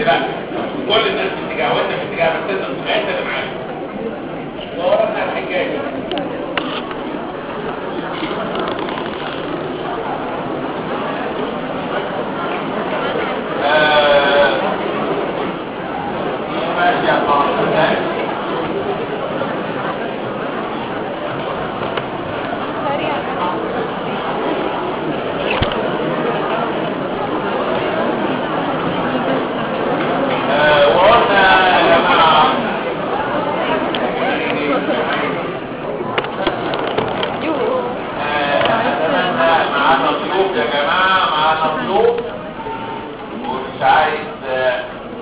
لا كل الناس في اتجاه وانت في اتجاه بس انت انت اللي معاك ورانا الحكايه آه، ماشي يا طارق آه، وقلنا يا جماعه أتمنى معانا ضيوف يا جماعة معانا ضيوف ومش عايز آه،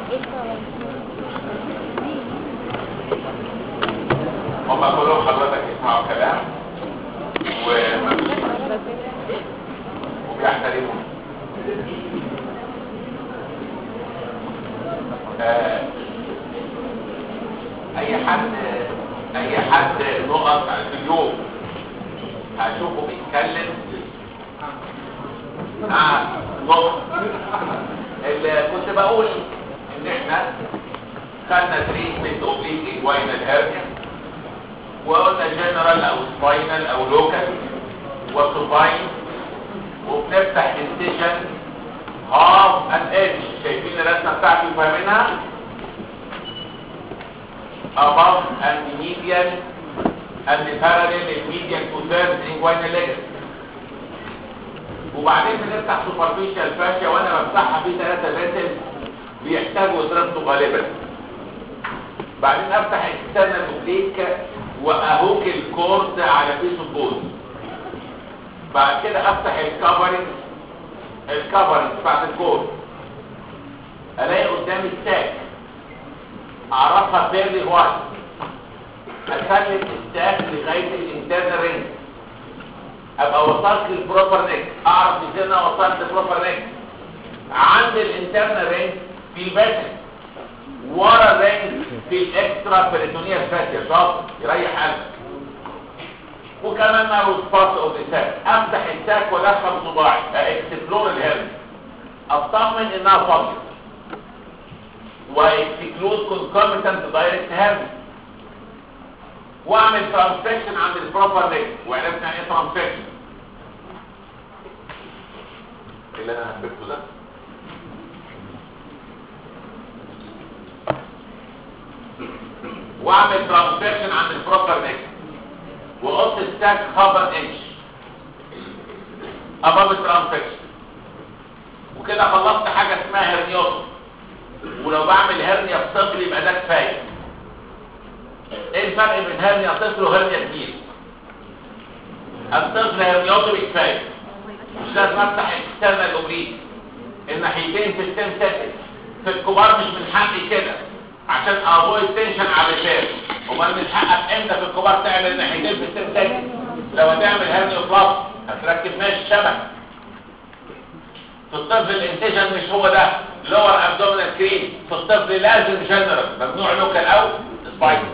هما كلهم حضرتك يسمعوا كلام و- وبيحترموا آه، اي حد اي حد نقط في اليوم هشوفه بيتكلم مع نقط اللي كنت بقول ان احنا خدنا تريتمنت اوبليك انجوينال هيرنيا وقلنا جنرال او سباينال او لوكال وسوباين وبنفتح انسيشن هاف ان ايدج شايفين الرسمه بتاعتي وفاهمينها above and median and parallel median to third inguinal ligament وبعدين بنفتح superficial fascia وانا بفتحها في ثلاثة فيسل بيحتاجوا دراسته غالبا بعدين افتح external oblique واهوك الكورد على بيس البوز بعد كده افتح الكفرنج الكفرنج بتاعت الكورد الاقي قدامي الساك اعرفها فيرلي وايد اخلي الستاك لغايه الانترنال رينج ابقى وصلت للبروبر نيك اعرف ازاي انا وصلت للبروبر نيك عند الانترنال رينج في الباتن ورا الرينج في الاكسترا بريتونيال فاتيا شاطر يريح قلبك وكمان نارو سباس اوف الساك افتح الساك وادخل صباعي اكسبلور الهيرن اطمن انها فاضيه واكسكلود كونكوميتنت دايركت هيرن واعمل ترانسفكشن عند البروبر ليج وعرفنا يعني ايه ترانسفكشن اللي انا هثبته ده واعمل ترانسفكشن عند البروبر ليج وقص الستاك خبر انش اباب الترانسفكشن وكده خلصت حاجه اسمها هرنيوتوم ولو بعمل هرنيا في طفل يبقى ده كفايه ايه الفرق بين هرنيا طفل وهرنيا كبير الطفل هرنيوتومي كفايه مش لازم افتح اكسترنال اوبريك الناحيتين في السيم سيتنج في الكبار مش من حقي كده عشان افويد تنشن على الريبير امال من حقك امتى في الكبار تعمل الناحيتين في السيم سيتنج لو هتعمل هرنيا بلس هتركب ماشي شبك في الطفل الانتجن مش هو ده لور ابدومينال كريم في الطفل لازم جنرال ممنوع لوكال او سبايكل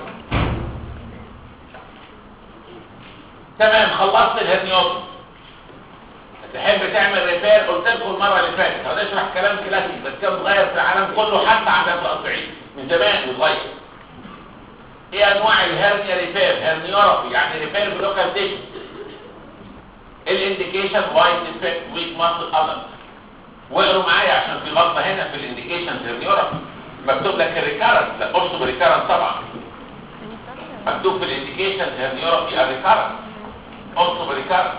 تمام خلصت الهرنيوت تحب تعمل ريبير قلت لكم المره اللي فاتت هنشرح كلام كلاسيك بس كان متغير في العالم كله حتى عند المتقطعين من زمان متغير ايه انواع الهرنيا ريبير هرنيورابي يعني ريبير بلوكال تيشن الانديكيشن وايت ديفكت ويك ماسل ادلت واقروا معايا عشان في غلطه هنا في الانديكيشن هرنيورابي مكتوب لك الريكارنت لا ارسم الريكارنت طبعا مكتوب في الانديكيشن هرنيورابي الريكارنت ارسم الريكارنت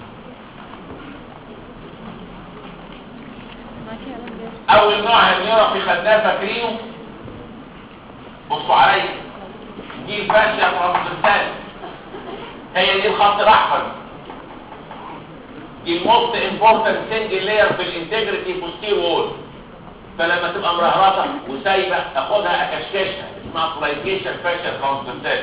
اول نوع هرنيورابي خدناه فاكرينه بصوا عليا دي الفاشيه ترانسفيرسال هي دي الخط الاحمر دي الموست امبورتنت سنجل لاير في الانتجريتي بوستير وول فلما تبقى مرهرطه وسايبه اخدها اكشكشها اسمها فلايكيشن فاشيا ترانسفيرسال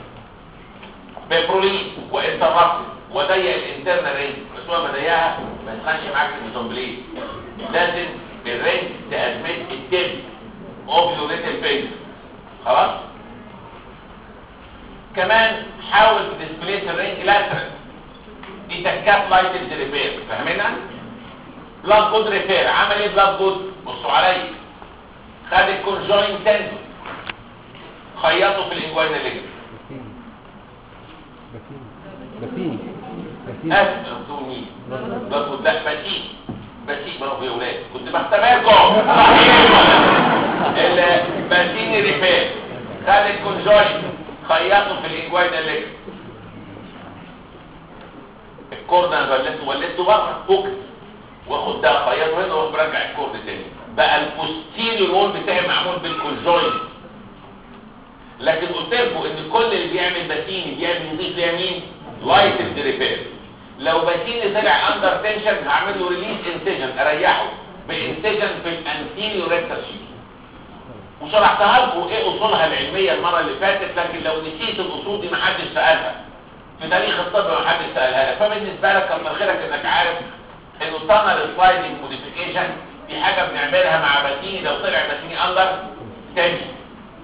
ببرولين وانترابتد وضيق الانترنال رينج بس هو ما ضيقها ما تخش معاك الميزومبليت لازم الرينج تأدمت التب اوبيوليت الفينجر خلاص كمان حاول تديسبليس الرينج لاترال دي تكات لايتد ريبير فاهمينها بلاد جود ريبير عمل ايه بلاد جود بصوا عليا خد الكونجوين تندون خيطه في الانجوين الليجمنت بسيم بسيم بسيم اسف انتوا مين باخد لا بسيم بسيم برافو يا ولاد كنت بختبركم البسيم ريفير خد الكونجوين خيطه في الانجوين الليجمنت الكورد انا ولدته ولدته بره فوكس واخد ده خيطه هنا واروح برجع الكورد تاني بقى البوستيريور وول بتاعي معمول بالكونجوين لكن قلت لكم ان كل اللي بيعمل باتيني بيعمل يضيف ليها مين لايت ريبير لو باتيني طلع اندر تنشن هعمل له ريليز انسجن اريحه بانسجن في الانتيريور ريكتر شيت وشرحتها لكم ايه اصولها العلميه المره اللي فاتت لكن لو نسيت الاصول دي محدش سالها في تاريخ الطب محدش سالها لك فبالنسبه لك كتر خيرك انك عارف انه تانر سلايدنج موديفيكيشن دي حاجه بنعملها مع باتيني لو طلع باتيني اندر تنشن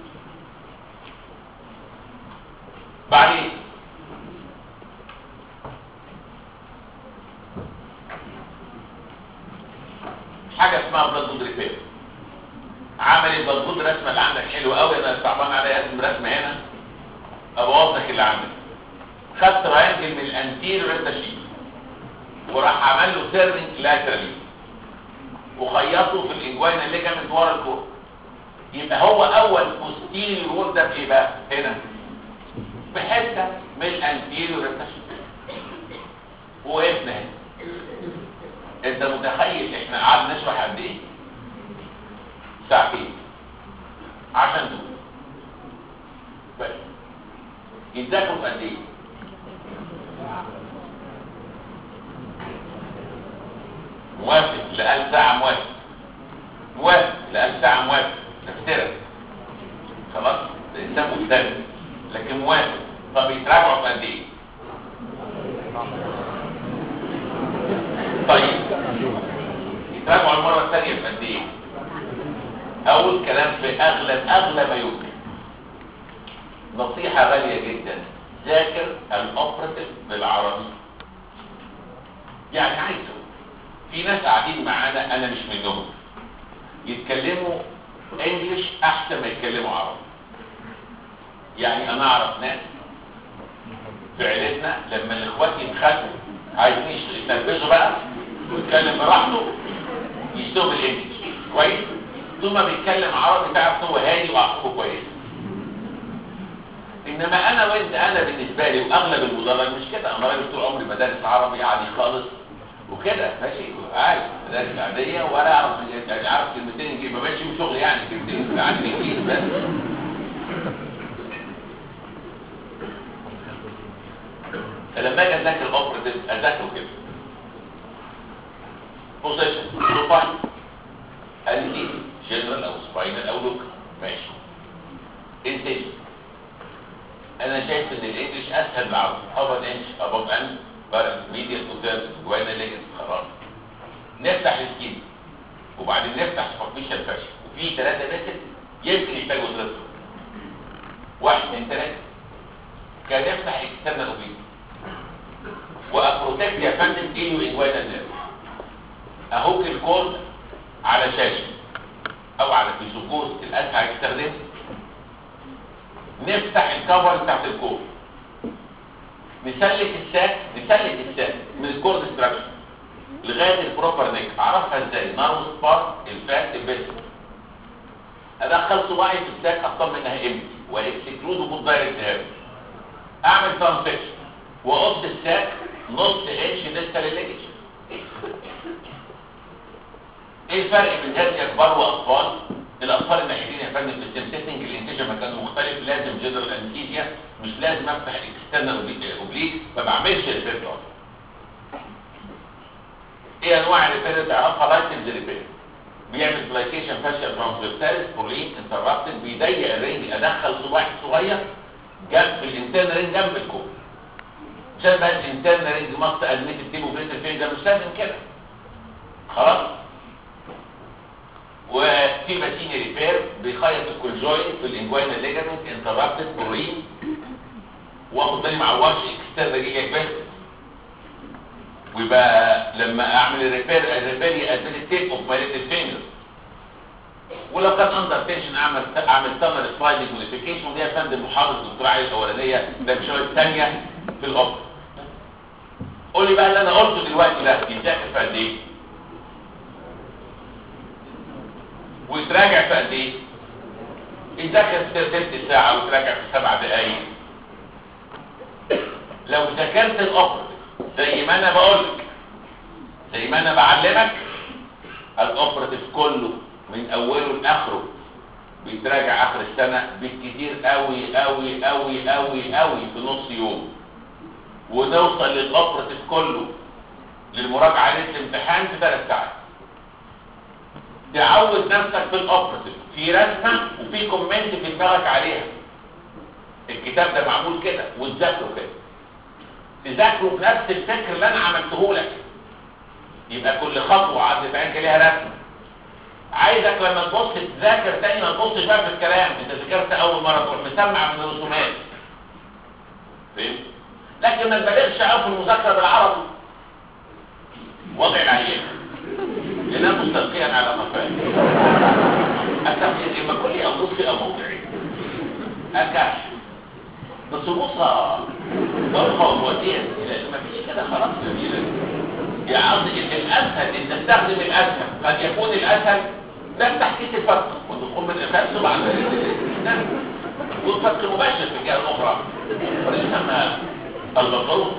بعدين حاجه اسمها بلاد بود ريبير عمل البلاد بود رسمه اللي عندك حلوه قوي انا صعبان عليا ارسم رسمه هنا ابوظ لك اللي عندك خدت تراينجل من الانتيريور ريتاشيت وراح عمل له سيرنج لاترالي وخيطه في الانجوينا ليجامنت ورا الكور يبقى هو اول بوستيريور وول ده في ايه بقى هنا بحته من الانتيريور ريتاشيت وقفنا هنا انت متخيل احنا قعدنا نشرح قد ايه ساعتين عشان دول بس يتذاكروا قد ايه موافق لألف ساعة موافق موافق لألف ساعة موافق نفترض خلاص الإنسان مختلف لكن موافق طب يتراجعوا في قد ايه طيب يتراجعوا المرة الثانية في قد ايه اول كلام في اغلب اغلب ما يمكن نصيحة غالية جدا ذاكر الاوبراتيف بالعربي يعني عايزه في ناس قاعدين معانا انا مش منهم يتكلموا انجلش احسن ما يتكلموا عربي يعني انا اعرف ناس في عيلتنا لما الاخوات يتخانقوا عايزين يتنرفزوا بقى ويتكلم براحته يشتغل بالانجلش كويس ثم بيتكلم عربي تعرف هو هادي واعصابه كويس انما انا وانت انا بالنسبه لي واغلب المدرج مش كده انا راجل طول عمري مدارس عربي عادي خالص وكده ماشي عادي مدارس عاديه ولا اعرف يعني اعرف كلمتين انجليزي ما بقتش شغل يعني كلمتين عندي انجليزي بس فلما اجي اذاكر اوبريتيف اذاكره كده بوزيشن بروفايل قال لي جنرال او سباينال او لوك ماشي انتج انا شايف ان الانجليش اسهل بالعربي ابر انش ابوف اند بارد ميديال اوتيرز جوانا ليجنز خلاص نفتح السكين وبعدين نفتح سبورتيشن فاشل وفي ثلاثه متر يمكن يحتاجوا دراسه واحد اثنين ثلاثه كان نفتح اكسترنال اوبيك وابروتكت يا فندم ايليو انجوانا نيرف اهوك الكورد على شاشه او على فيزوكورس الاسهل هيستخدمه نفتح الكفر بتاعت الكورد نسلك الساك نسلك الساك من الكورد ستراكشر لغايه البروبر نيك اعرفها ازاي نارو سبار الفات البيت ادخل صباعي في الساك اطمن انها امتي واكسكلود وجود دايركت هاب اعمل ترانسكشن واقص الساك نص انش لسه للليجج ايه الفرق بين هذه كبار واطفال الاطفال الناحيين يا فندم في السيم سيتنج الانتاج مكانه مختلف لازم جنرال انستيزيا مش لازم افتح الاكسترنال اوبليك ما بعملش ريبير ايه انواع الريبير اللي تعرفها لايسنس ريبير بيعمل بلايكيشن فاشيا ترانسفيرساليس بولين انترابتد بيضيق الرينج ادخل صباعي صغير جنب الانترنال رينج جنب الكوب عشان بقى الانترنال رينج ماست ادميت التيبو بريتل فينجر مش لازم كده خلاص وفي باتيني ريبير بيخيط الكولجوين في الانجوينا ليجامنت انترابتد بورين واخد بالي مع واش اكسترنال ايه بس ويبقى لما اعمل الريبير الريبير يقدم التيب اوف ماي ليتل فينجر ولو كان اندر تنشن اعمل اعمل سمر سلايدنج موديفيكيشن ودي يا فندم محاضره الدكتور علي الاولانيه ده بشويه الثانيه في الاوبر قول لي بقى اللي انا قلته دلوقتي ده يتذاكر في قد ايه ويتراجع في قد ايه يتذاكر في تلت ساعه ويتراجع في سبع دقايق لو ذاكرت الاوبر زي ما انا بقول لك زي ما انا بعلمك الاوبراتيف كله من اوله لاخره بيتراجع اخر السنه بالكتير قوي قوي قوي قوي قوي في نص يوم ونوصل للاوبراتيف كله للمراجعه ليله الامتحان في ثلاث ساعات تعود نفسك في الاوبراتيف في رسمه وفي كومنت في دماغك عليها الكتاب ده معمول كده وتذاكره كده تذاكره بنفس الفكر اللي انا عملته لك يبقى كل خطوه عدت عليك ليها رسمه عايزك لما تبص تذاكر تاني ما تبصش بقى في الكلام انت ذاكرت اول مره تروح مسمع من الرسومات فهمت لكن ما تبالغش قوي في المذاكره بالعربي وضع العيان لانها مستلقيا على مفاهيم التفكير اما كلي او نصفي او موضعي الكشف بس بصة ضربة ووديع ما فيش كده خلاص جميلة يا قصدي الاسهل ان نستخدم الاسهل قد يكون الاسهل نفتح كيس الفك ونقوم من الخمس بعد والفك مباشر في الجهه الاخرى وليسمى البطلون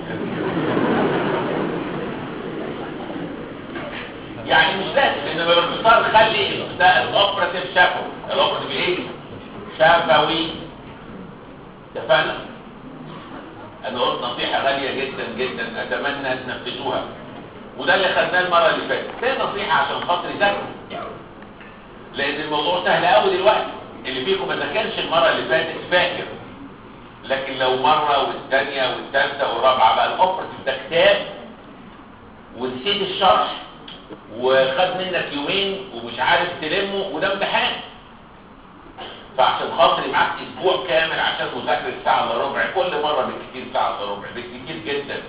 يعني مش لازم انما باختصار خلي ده الاوبراتيف شفوي الاوبراتيف ايه شفوي اتفقنا انا قلت نصيحه غاليه جدا جدا اتمنى تنفذوها وده اللي خدناه المره اللي فاتت ده نصيحه عشان خاطر يذاكروا لان الموضوع سهل قوي دلوقتي اللي فيكم ما ذاكرش المره اللي فاتت فاكر لكن لو مره والثانيه والثالثه والرابعه بقى الاوبراتيف ده كتاب ونسيت الشرح وخد منك يومين ومش عارف تلمه وده امتحان فعشان خاطري معاك اسبوع كامل عشان مذاكره ساعه الا ربع كل مره بالكتير ساعه الا ربع بالكتير جدا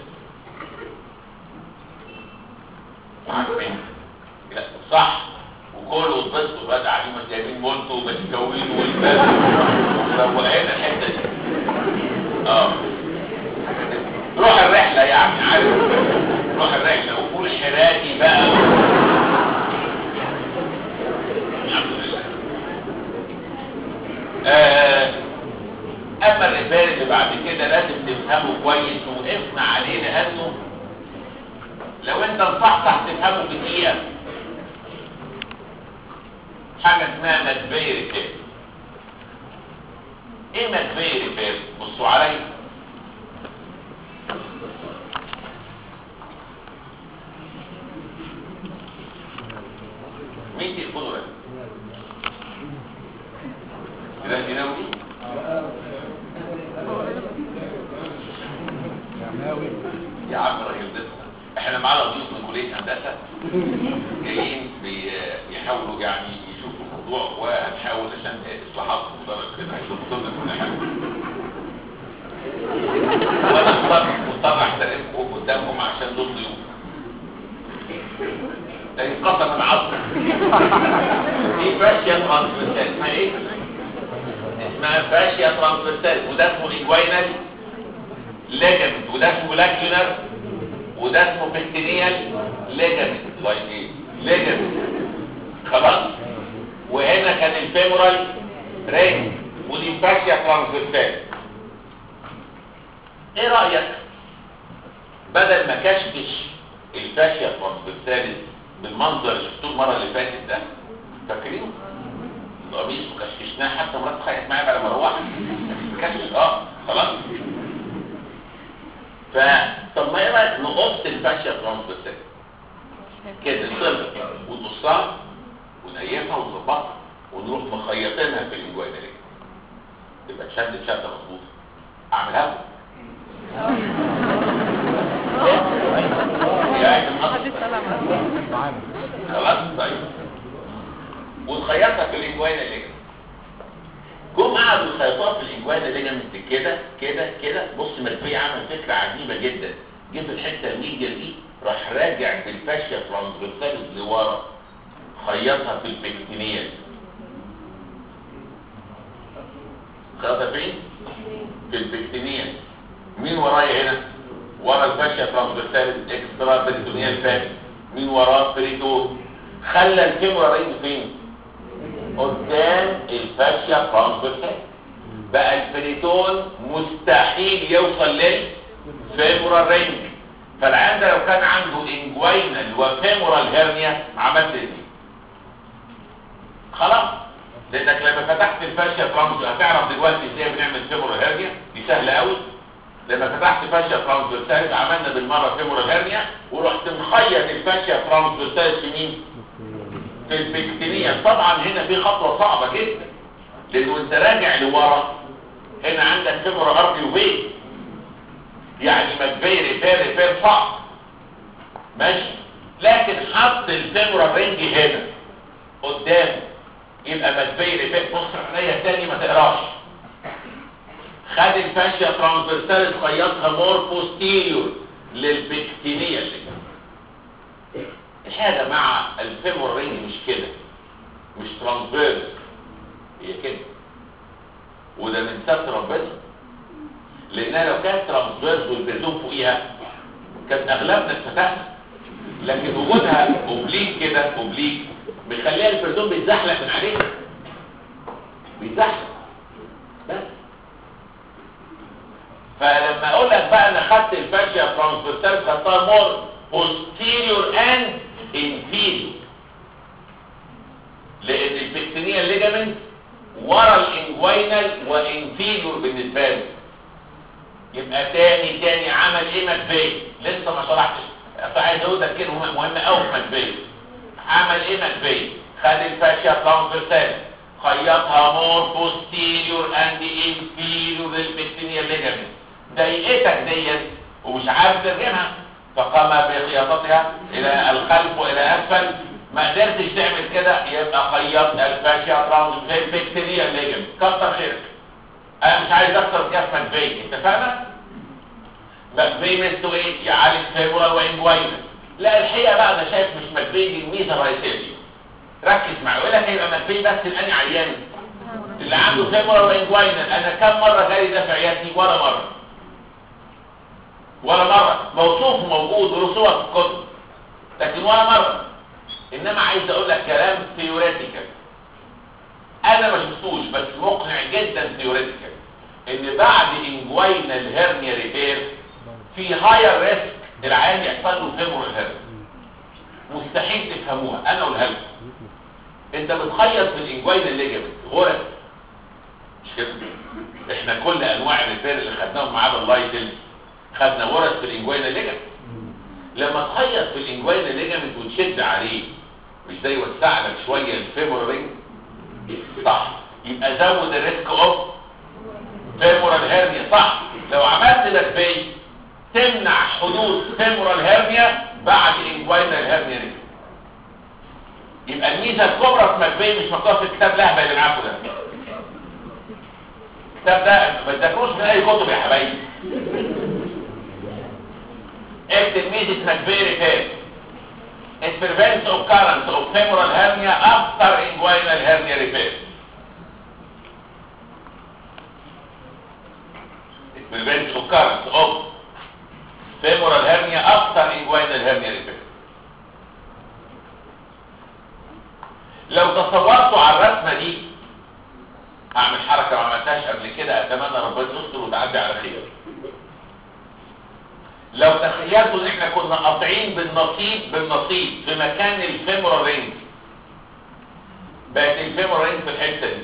عارفين لا صح وكله واتبسطوا بقى قاعدين جايبين مولتو وبسكوين والباب روقنا الحته دي اه روح الرحله يعني عارف روح الرحله وقول حراتي بقى الحمد لله آه اما الرسائل اللي بعد كده لازم تفهمه كويس وقفنا عليه لانه لو انت مصحصح تفهمه بدقيقه حاجه اسمها مدبي ريبير ايه مدبي ريبير بصوا عليا مين تليفونه ده؟ كده ديناوي يا عم الراجل ده احنا معانا ضيوف من كليه هندسه جايين بيحاولوا يعني يشوفوا الموضوع وهنحاول عشان اصلاحات مدرج كده هيشوفوا ضمن كل حاجه وانا مضطر مضطر احترمكم قدامكم عشان دول ضيوف ده ينقسم العصر دي فاشيا ترانسفيرسال اسمها ايه؟ اسمها فاشيا ترانسفيرسال وده اسمه ايكوينال ليجمنت وده اسمه لاكيونر وده اسمه بكتينيال ليجمنت لايك ايه ليجمنت خلاص وهنا كان الفيمورال رينج ودي فاشيا ترانسفيرسال ايه رايك بدل ما كشكش الفاشيا ترانسفيرساليس بالمنظر اللي شفتوه المره اللي فاتت ده فاكرين القميص وكشكشناه حتى مرات خيط معايا بعد ما روحت كشكش اه خلاص فطب ما ايه رايك نقص الفاشيا ترانسفيرسال كده نصبر ونقصها ونقيمها ونظبطها ونروح مخيطينها في الانجويناليه تبقى تشد شده مظبوطه اعملها لكم خلاص طيب ونخيطها في الانجوانا ليجمنت جم قعدوا يخيطوها في الانجوانا ليجمنت كده كده كده بص مرفي عمل فكره عجيبه جدا جه في الحته الميديا دي راح راجع بالفاشيا ترانسفيرساليس لورا خيطها في البكتينيال خياطة فين؟ في البكتينية مين ورايا هنا؟ ورا الفاشيا ترانسفيرساليس اكسترا بريتونيال فات مين وراه بريتو خلى الفيمورا رينج فين؟ قدام الفاشيا ترانسفيرساليس بقى البريتون مستحيل يوصل للفيمورال رينج فالعيان ده لو كان عنده انجوينال وفيمورال هيرنيا عملت ايه؟ خلاص لانك لما فتحت الفاشيا ترانس هتعرف دلوقتي ازاي بنعمل فيمورال هيرنيا دي سهله قوي لما فتحت فاشيا ترانسفيرساليس عملنا بالمره فيمورال هيرنيا ورحت مخيط الفاشيا ترانسفيرساليس في مين؟ في البكتينيا طبعا هنا في خطوه صعبه جدا لانه انت راجع لورا هنا عندك فيمورال ارضي وبيت يعني مكبي ريبير ريبير صعب ماشي لكن حط الفيمورال رينج هنا قدام يبقى مكبي ريبير بص عينيا تاني ما تقراش خد الفاشيا ترانسفيرساليس خيطها مور بوستيريور للبكتينيا اللي كده الحاجه مع الفيمور رينج مش كده مش ترانسفيرس هي كده وده من ستر ربنا لانها لو كانت ترانسفيرس والبرزوم فوقيها كان اغلبنا اتفتحنا لكن وجودها اوبليك كده اوبليك بيخليها البرزوم بيتزحلق من عليها بيتزحلق بس فلما اقول لك بقى انا خدت الفاشيا ترانسفيرسال خدتها مور posterior and inferior لان البكتينيا ليجامنت ورا الانجوينال وانفيريور بالنسبه له يبقى تاني تاني عمل ايه مكفي لسه ما شرحتش فعايز اقول لك كلمه مهمه قوي في مكفي عمل ايه مكفي خد الفاشيا ترانسفيرسال خيطها مور بوستيريور اند انفيريور للبكتينيا ليجامنت ضايقتك ديت ومش عارف ترجمها فقام بخياطتها الى الخلف والى اسفل ما قدرتش تعمل كده يبقى خيط الفاشيا ترانسفيرسال بكتيريا ليجامنت كتر خيرك انا مش عايز اكتر كيف مكفي اتفقنا مكفي مثله ايه يعالج فيبرال وانجوينا لا الحقيقه بقى انا شايف مش مكفي دي الميزه الرئيسيه دي ركز معايا يقول لك هيبقى مكفي بس الاني عيان اللي عنده فيبرال وانجوينا انا كم مره جالي ده في عيادتي ولا مره ولا مره موصوف موجود ورسومه في الكتب لكن ولا مره انما عايز اقول لك كلام ثيوريتيكال انا ما شفتوش بس مقنع جدا ثيوريتيكال ان بعد انجوينال هيرنيا ريبير في هاير ريسك العيان يحصل له فيمورال هيرنيا مستحيل تفهموها انا اقولها لكم انت بتخيط في الانجوينال ليجامنت غرز مش كده احنا كل انواع الريبير اللي خدناهم ما عدا اللايتل خدنا غرز في الانجوينال ليجامنت لما تخيط في الانجوينال ليجامنت وتشد عليه مش ده يوسع لك شويه الفيمورال رينج صح يبقى زود الريسك اوف فيمورال هيرنيا صح لو عملت لفي تمنع حدوث فيمورال هيرنيا بعد انجوينال هيرنيا ريسك يبقى الميزه الكبرى في مكبي مش مكتوبه في الكتاب لهبه اللي معاكم ده الكتاب ده ما تذاكروش من اي كتب يا حبايبي اكتب ميزه مكبي ريبير It prevents occurrence of femoral hernia after inguinal hernia repair. It prevents occurrence of femoral hernia after inguinal hernia repair. لو تصورتوا على الرسمة دي اعمل حركة ما عملتهاش قبل كده اتمنى ربنا يستر وتعدي على خير لو تخيلتوا ان احنا كنا قاطعين بالنصيب بالنصيب في مكان الفيمورال رينج بقت الفيمورال رينج في الحته دي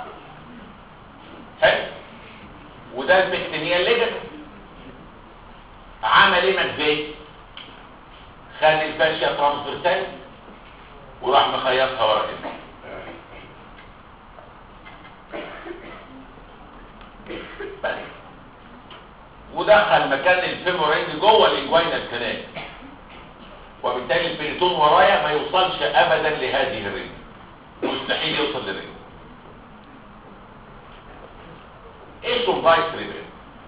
حلو وده البكتينيا ليجن عمل ايه مكفي خد الفاشيا ترانسفيرسال وراح مخيطها ورا كده بس ودخل مكان الفيمورين جوه الانجوينال كانال وبالتالي البريتون ورايا ما يوصلش ابدا لهذه الرجل مستحيل يوصل للرجل ايه شولدايس ريبير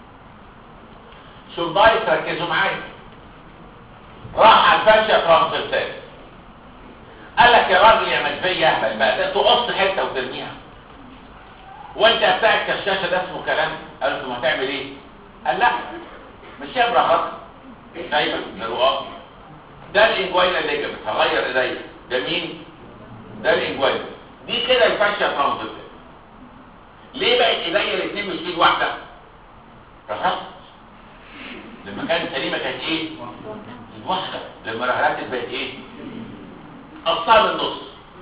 شولدايس ركزوا معايا راح على الفاشيا ترانسفيرسال قال لك يا راجل يا مدفيه اهبل بقى ده تقص حته وترميها وانت بتاع الكشاشه ده اسمه كلام قال له هتعمل ايه قال لا مش هي براحتك دايما من الرؤى ده الانجوينا ليجمنت هغير ايديا ده مين ده الانجوينا دي كده الفاشيا ترانزيت ليه بقت ايديا الاثنين مش ايد واحده رهقت لما كانت سليمه كانت ايه ايد واحده لما رهقت بقت ايه قصها من النص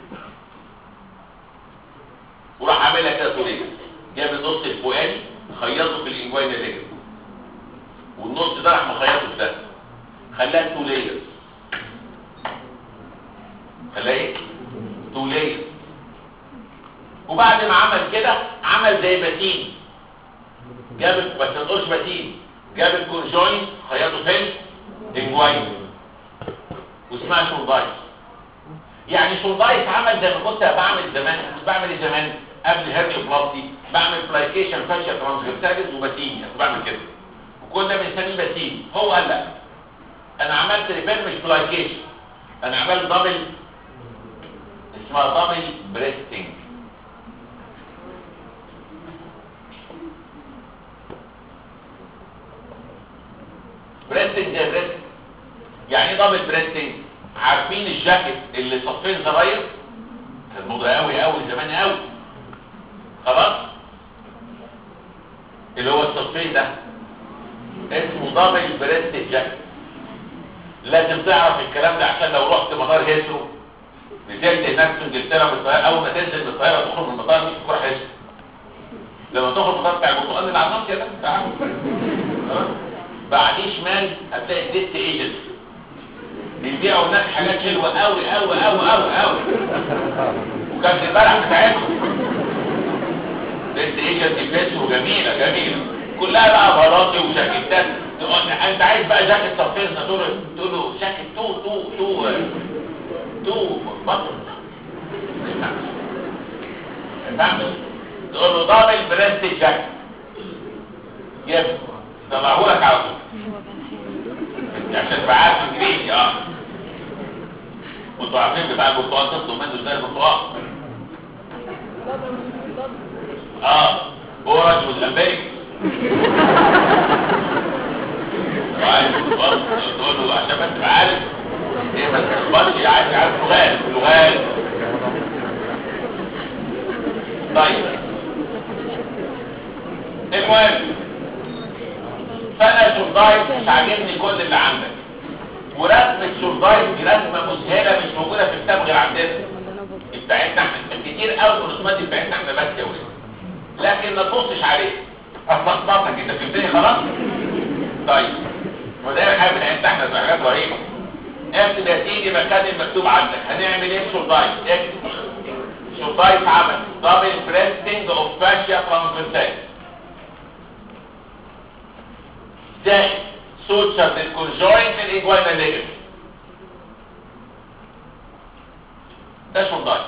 وراح عاملها كده طوليه جاب النص الفوقاني خيطه في الانجوينا ليجمنت والنص ده راح مخيطه في ده خلاها تو لايرز خلاها ايه تو لايرز وبعد ما عمل كده عمل زي باتين جاب بس ما تقولش باتين جاب الكونجوين خيطه فين انجوين واسمها شولدايس يعني شولدايس عمل زي ما كنت بعمل زمان كنت بعمل ايه زمان قبل هيرني بلاستي بعمل بلايكيشن فاشيا ترانسفيرساليس وباتين كنت بعمل كده وكنا بنسميه باتين هو قال لا انا عملت ريبير مش بلايكيشن انا عملت دبل اسمها دبل بريستنج بريستنج زي بريستنج يعني ايه دبل بريستنج عارفين الجاكيت اللي صفين زراير كان موضه قوي قوي زمان قوي خلاص اللي هو الصفين ده اسمه دبل بريست جاكيت لازم تعرف الكلام ده عشان لو رحت مطار هيثرو نزلت هناك في انجلترا بالطياره اول ما تنزل بالطياره تخرج من المطار مش تروح هيثرو لما تخرج من المطار بتاع البرتقال اللي على النص كده تعال بعديه شمال هتلاقي ديست ايجنت بيبيعوا هناك حاجات حلوه قوي قوي قوي قوي قوي وكانت البلح بتاعتهم ديست ايجنت فيس وجميله جميله كلها بقى بلاطي وجاكيتات انت عايز بقى جاكيت صفين تقول تقول له جاكيت تو تو تو تو بطل فاهم تقول له دبل بريست جاكيت جيب طلعه لك على طول عشان تبقى عارف انجليزي اه وانتوا عارفين بتاع البرتقال تطلب منه ازاي البرتقال اه اورنج والامريكي عايز تقول له عشان بس تبقى عارف ايه ما تخبطش عايز عارف لغات لغات طيب المهم فانا شوردايت مش عاجبني كل اللي عندك ورسمة شوردايت دي رسمة مسهلة مش موجودة في الكتاب غير عندنا بتاعتنا احنا كتير قوي الرسومات بتاعتنا احنا بس يا ولاد لكن ما تبصش عليه اصلحتك انت فهمتني خلاص طيب وده حاجه بتاعتنا احنا في حاجات رهيبه اكتب يا سيدي مكان المكتوب عندك هنعمل ايه شوردايت اكتب شوردايت عمل دبل بريستنج اوف فاشيا ترانسفيرسال زائد سوتشر للكونجوينت الايجوانا ليجمنت ده شوردايت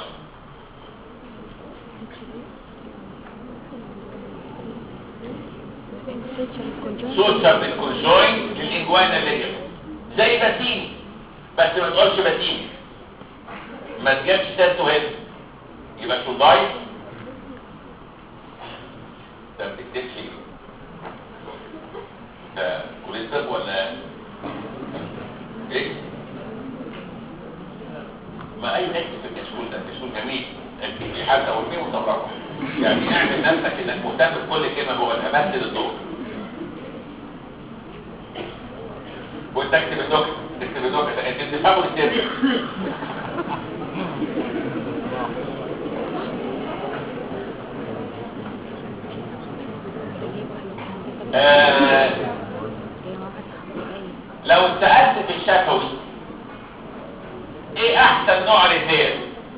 سوتشر للكونجوينت للايجوانا ليجمنت زي باتين بس ما تقولش باتين ما تجيبش سيرته هنا يبقى شوردايت ده ما بتكتبش ده كلية طب ولا ايه؟ ما اي نكتب في الكشكول ده الكشكول جميل اكتب في حد او اثنين وطبقه يعني اعمل نفسك انك مهتم بكل كلمه بقولها مثل الدور وانت اكتب الدكتور اكتب الدكتور انت بتفهموا السر آه لو اتسألت في الشفوي ايه احسن نوع ريتير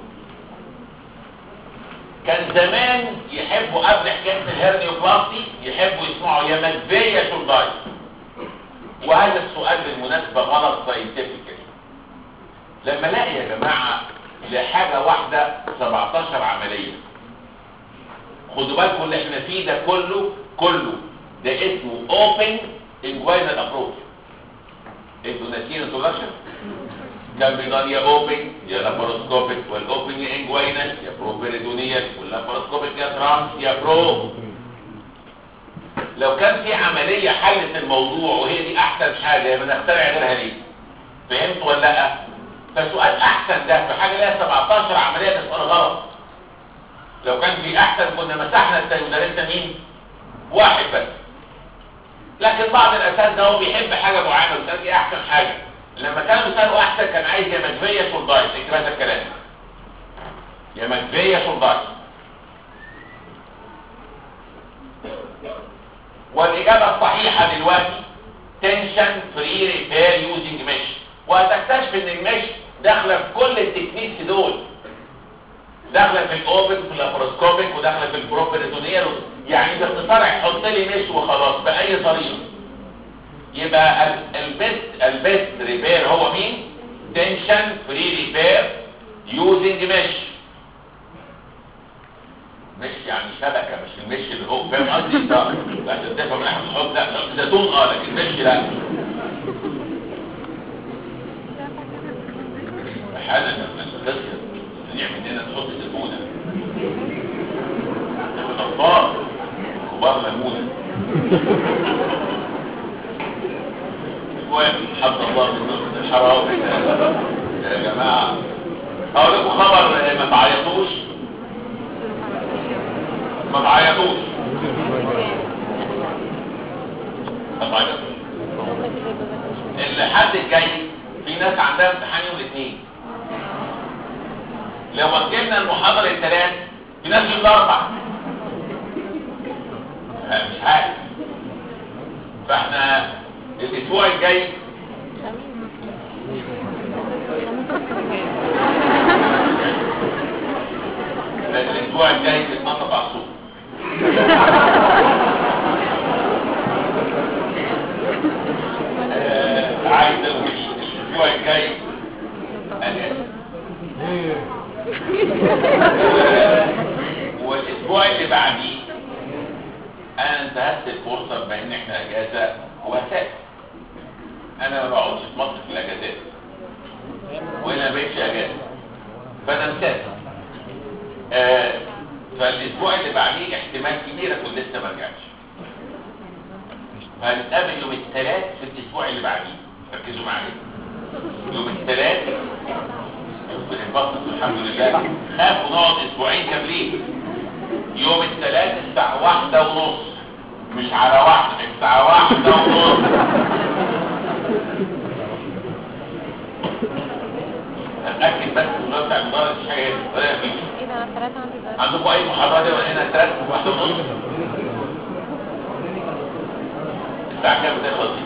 كان زمان يحبوا قبل حكايه الهرنيوبلاستي يحبوا يسمعوا يا مدبيه يا شولداي وهذا السؤال بالمناسبه غلط ساينتفكلي لما الاقي يا جماعه لحاجه واحده 17 عمليه خدوا بالكم اللي احنا فيه ده كله كله ده اسمه open inguinal approach انتوا ناسيين introduction كان بيضل يا اوبن يا لاباروسكوبيك والاوبن يا انجوينال يا بروبيريدونيال واللاباروسكوبيك يا ترانس يا برو لو كان في عملية حلت الموضوع وهي دي احسن حاجة يبقى نخترع غيرها ليه فهمت ولا لا فسؤال احسن ده في حاجة ليها 17 عملية ده سؤال غلط لو كان في احسن كنا مسحنا التيوداريتا مين واحد بس لكن بعض الاساس ده هو بيحب حاجة معينة ويسأل ايه احسن حاجة لما كان مثاله احسن كان عايز يا مجفية سولدايت اكتب هذا الكلام يا مجفية سولدايت والاجابة الصحيحة دلوقتي تنشن فري ريبير يوزنج مش وهتكتشف ان المش داخله في كل التكنيكس دول داخله في الاوبن في اللابروسكوبيك وداخله في البروبريتونيال يعني باختصار حط لي مش وخلاص باي طريقه يبقى ال- البيست البيست ريبير هو مين تنشن فري ريبير يوزنج مش مش يعني شبكه مش المش اللي هو فاهم قصدي انت لا تفهم من احنا بنحط لا نحط زيتون اه لكن مش لا احيانا لما نخسر نعمل اننا نحط زيتونه الاطفال كبار ليمونه المهم حط الله من نص الحرام يا جماعه اقول لكم خبر ما تعيطوش ما تعيطوش ما تعيطوش الحد الجاي في ناس عندها امتحان يوم الاثنين لو اجلنا المحاضره الثلاث في ناس يوم الاربع ها، مش عارف فاحنا الاسبوع الجاي الاسبوع الجاي بنتنطط على الصوت آه، عايز اقول الاسبوع الجاي اجازه والاسبوع اللي بعديه انا انتهزت الفرصه بما ان احنا اجازه وهسافر انا ما بقعدش في مصر في الاجازات وانا ما بقتش اجازه فانا مسافر آه فالاسبوع اللي بعديه احتمال كبير اكون لسه ما رجعتش فهنتقابل يوم الثلاث في الاسبوع اللي بعديه ركزوا معايا يوم الثلاث بنتبسط الحمد لله خافوا نقعد اسبوعين كاملين يوم الثلاث الساعة واحدة ونص مش على واحدة الساعة واحدة ونص اتأكد بس ان هو بتاع المدرس مش حاجة ولا فيه ايه ده انا الثلاثة عندي درس عندكم اي محاضرة دي ولا هنا ثلاث واحدة ونص الساعة كام بتخلص دي؟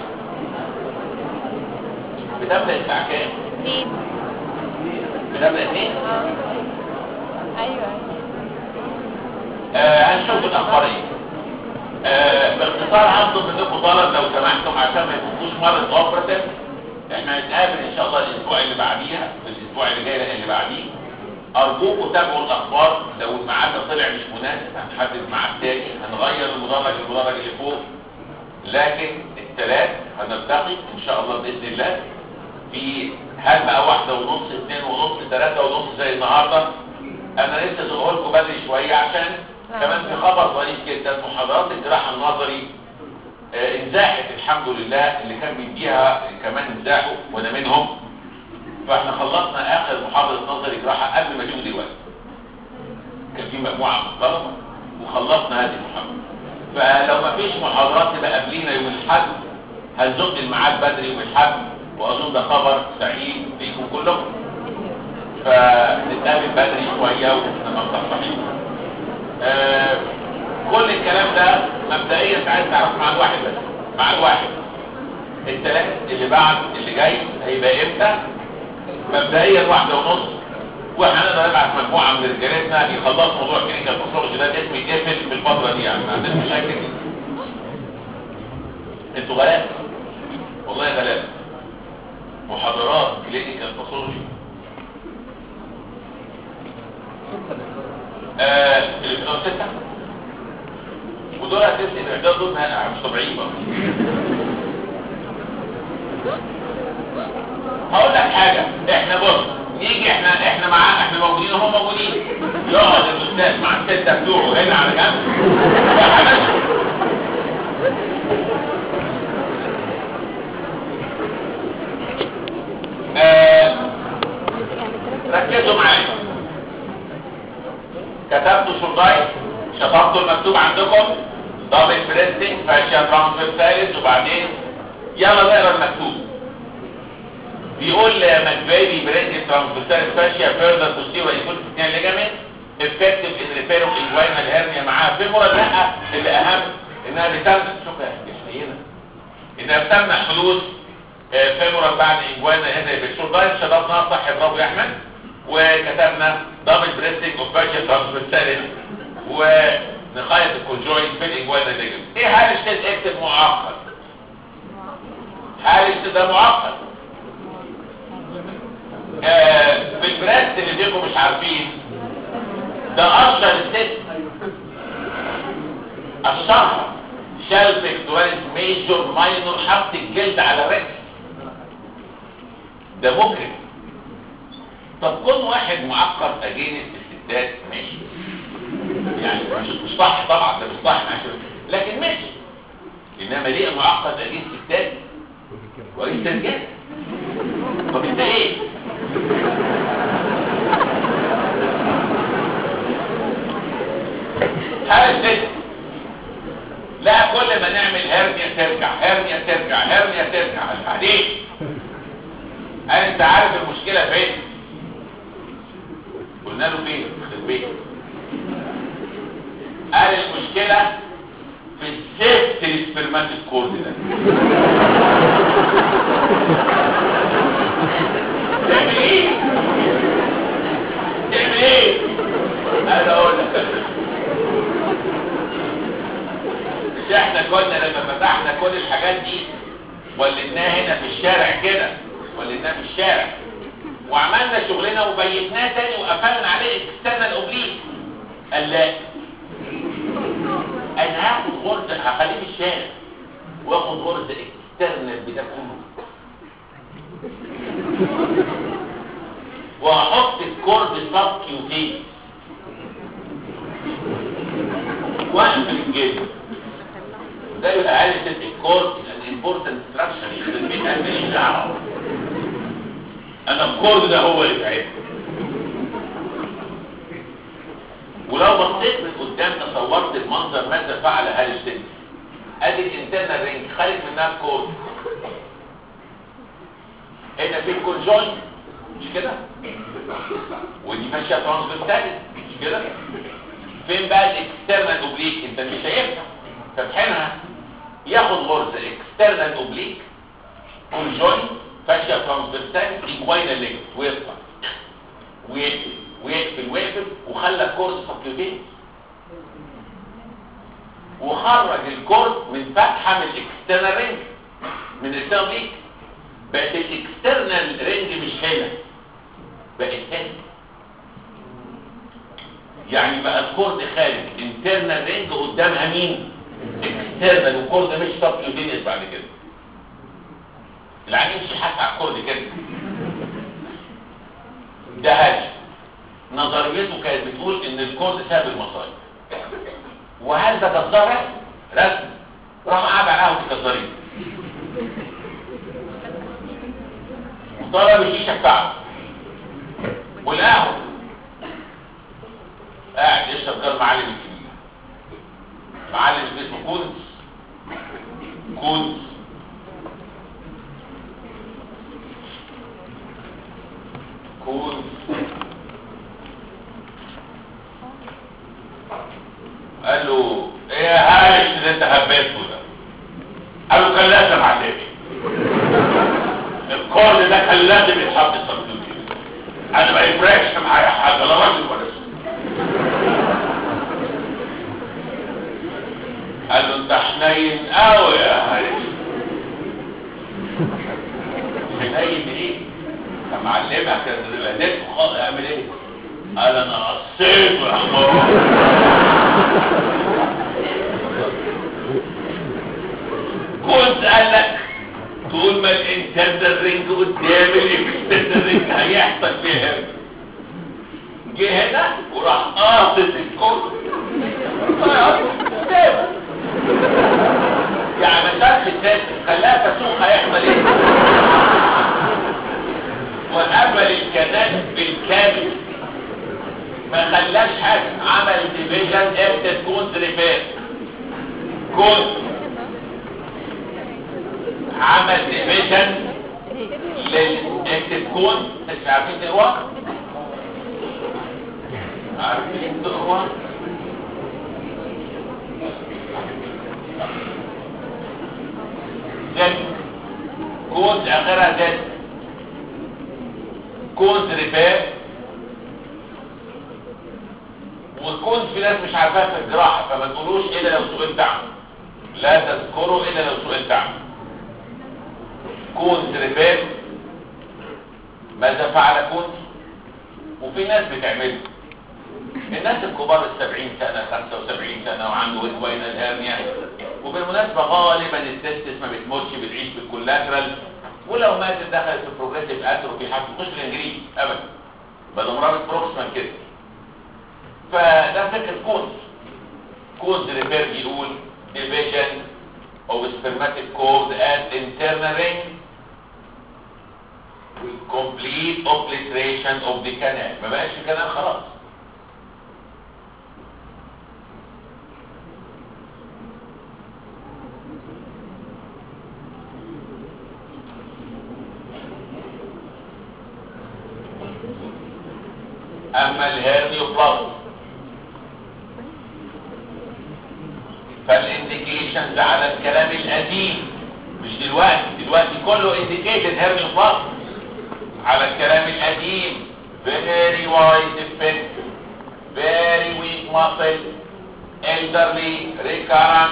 بتبدأ الساعة كام؟ اتنين بتبدأ اتنين؟ اه ايوه ايوه آه، هنشوف الاخبار ايه آه، باختصار هطلب منكم طلب لو سمحتم عشان ما يفوتوش مره اوبرتيف احنا هنتقابل ان شاء الله الاسبوع اللي بعديها في الاسبوع اللي جاي اللي بعديه ارجوكم تابعوا الاخبار لو الميعاد ده طلع مش مناسب هنحدد ميعاد تاني هنغير المدرج المدرج اللي فوق لكن الثلاث هنلتقي ان شاء الله باذن الله في هل بقى واحدة ونص اثنين ونص ثلاثة ونص زي النهاردة انا لسه زقه لكم بدري شوية عشان نعم. كمان في خبر ظريف جدا محاضرات الجراحة النظري آه، انزاحت الحمد لله اللي كان بيديها كمان انزاحوا وانا منهم فاحنا خلصنا اخر محاضرة نظري جراحة قبل ما تيجوا دلوقتي كان في مجموعة من الطلبة وخلصنا هذه المحاضرة فلو ما فيش محاضرات تبقى قبلينا يوم الاحد هنزق الميعاد بدري يوم الاحد واظن ده خبر سعيد ليكم كلكم فنتقابل بدري شوية ونبقى مصحصحين آه كل الكلام ده مبدئيا عايز تعرف مع الواحد بس مع الواحد الثلاث اللي بعد اللي جاي هيبقى امتى مبدئيا واحدة ونص واحنا نقدر نبعت مجموعة من رجالتنا يخلصوا موضوع كلينيكال باثولوجي ده الاسم يتقفل في الفترة دي يعني ما عندناش مشاكل انتوا غلاب والله غلاب محاضرات كلينيكال باثولوجي آه الإبدال ستة ودول أساسي الإعداد دول مش طبيعيين بقى هقول لك حاجه احنا بص نيجي احنا احنا معاه احنا موجودين وهم موجودين يقعد الاستاذ مع السته بتوعه هنا على جنب يا حبيبي آه، ركزوا معايا كتبتوا شرطاي شطبتوا المكتوب عندكم دبل بريستنج فاشيا ترانسفير ثالث وبعدين يلا نقرا المكتوب بيقول ماكبيبي برينج ترانسفير فاشيا فيرذر بوستيريور يكون اثنين ليجامنت افكتيف ان ريبيرو انجوينال هيرنيا معاها فيمورال لا اللي اهم انها بتمنع شوف يا حنينه انها بتمنع حدوث فيمورال بعد انجوينال هيرنيا بالشورداين شطبناها صح برافو يا احمد وكتبنا دبل بريستنج اوف فاشيا ترانسفير ونقايه الكونجوينت في الانجوينال ليجامنت ايه حال الشيء اكتب معقد حال الشيء ده معقد آه، في البريست اللي فيكم مش عارفين ده اشهر الست اشهرها شال بيكتوريس ميجور ماينور حط الجلد على الرجل ده مجرم طب كون واحد معقد اجينس الستات ماشي يعني مش مش صح طبعا ده مش صح عشان لكن ماشي انما ليه معقد اجينس الستات وانت رجال طب انت ايه هذا الست لا كل ما نعمل هرنيا ترجع هرنيا ترجع هرنيا ترجع بعدين انت عارف المشكلة فين قلنا له فين في البيت قال المشكلة في الزفت الاسبرماتيك كورد ده تعمل ايه تعمل ايه انا اقول لك مش احنا كنا لما فتحنا كل الحاجات دي ولدناها هنا في الشارع كده ولدناها في الشارع وعملنا شغلنا وبيتناه تاني وقفلنا عليه اكسترنال اوبليك قال لا انا هاخد غرزه هخليه في الشارع واخد غرزه اكسترنال بده كله واحط الكورد سب كيوتين واقفل الجلد ده يبقى عارف الكورد الامبورتنت ستراكشر يخدم بيه ماليش دعوه انا الكورد ده هو اللي تعبني ولو بصيت من قدام تصورت المنظر ماذا فعل هذا الست ادي الانترنال رينج خارج منها الكورد هنا في الكونجوين مش كده ودي ماشيه ترانسفيرسال مش كده فين بقى الاكسترنال اوبليك انت مش شايفها فاتحينها ياخد غرزه اكسترنال اوبليك كونجوين فاشيا ترانسفيرسال ايكوينال ليج ويطلع ويقفل ويقفل ويقفل وخلى الكورد سبكيوتين وخرج الكورد من فتحه من الاكسترنال رينج من الاكسترنال رينج بقت الاكسترنال رينج مش هنا بقت هنا يعني بقى الكورد خارج انترنال رينج قدامها مين اكسترنال والكورد مش سبكيوتينيوس بعد كده العين يمشي حتى على الكورد كده ده هاش نظريته كانت بتقول ان الكورد ساب المصايب وهل ده جزار رسم راح قاعد على قهوه الجزارين وطلب الشيشه بتاعته والقهوه قاعد يشرب جار معلم الكبير معلم اسمه كونز كونز كونز قال له ايه يا هايش اللي انت هبيته ده قال له كان لازم علمني الكورد ده كان لازم يتحط السبتوتي انا ما يفرقش معايا حاجه لا راجل ولا ست قال له انت حنين قوي يا هايش حنين ايه انت معلمك اديته خالص اعمل ايه قال انا قصيته يا حمار كنت قال لك طول ما الانترنال رينج قدام الاكستنريك هيحصل فيها جه هنا وراح قاصص الكرة يعني ما شافش الست خلاها تسوق هيحصل ايه وقبل الكنال بالكامل ما خلاش حاجة عمل ديفيجن امتى تكون ريبير كود عمل ديفيجن لل تكون مش عارفين تقوى عارفين تقوى زد كود اخرها زد كود ريبير والكود في ناس مش عارفاها في الجراحة فما تقولوش الا لو سئلت عنه لا تذكره الا لو سئلت عنه كون ريبير ماذا فعل كون وفي ناس بتعمله الناس الكبار السبعين سنة خمسة وسبعين سنة وعنده وين الهرنيا وبالمناسبة غالبا السيستس ما بتموتش بتعيش في الكولاترال ولو ماتت دخلت في بروجريسيف اتروفي هتخش الانجليزي ابدا بدل مرابط بروكسمان كده فده فكر كونز كونز ريبير بيقول division of spermatic cord at internal ring with complete obliteration of the canal ما بقاش canal خلاص اما الهيرنيوبلاست فالانديكيشنز على الكلام القديم مش دلوقتي دلوقتي كله انديكيتد هيرنيوبلاست على الكلام القديم very wide effect very weak muscle elderly recurrent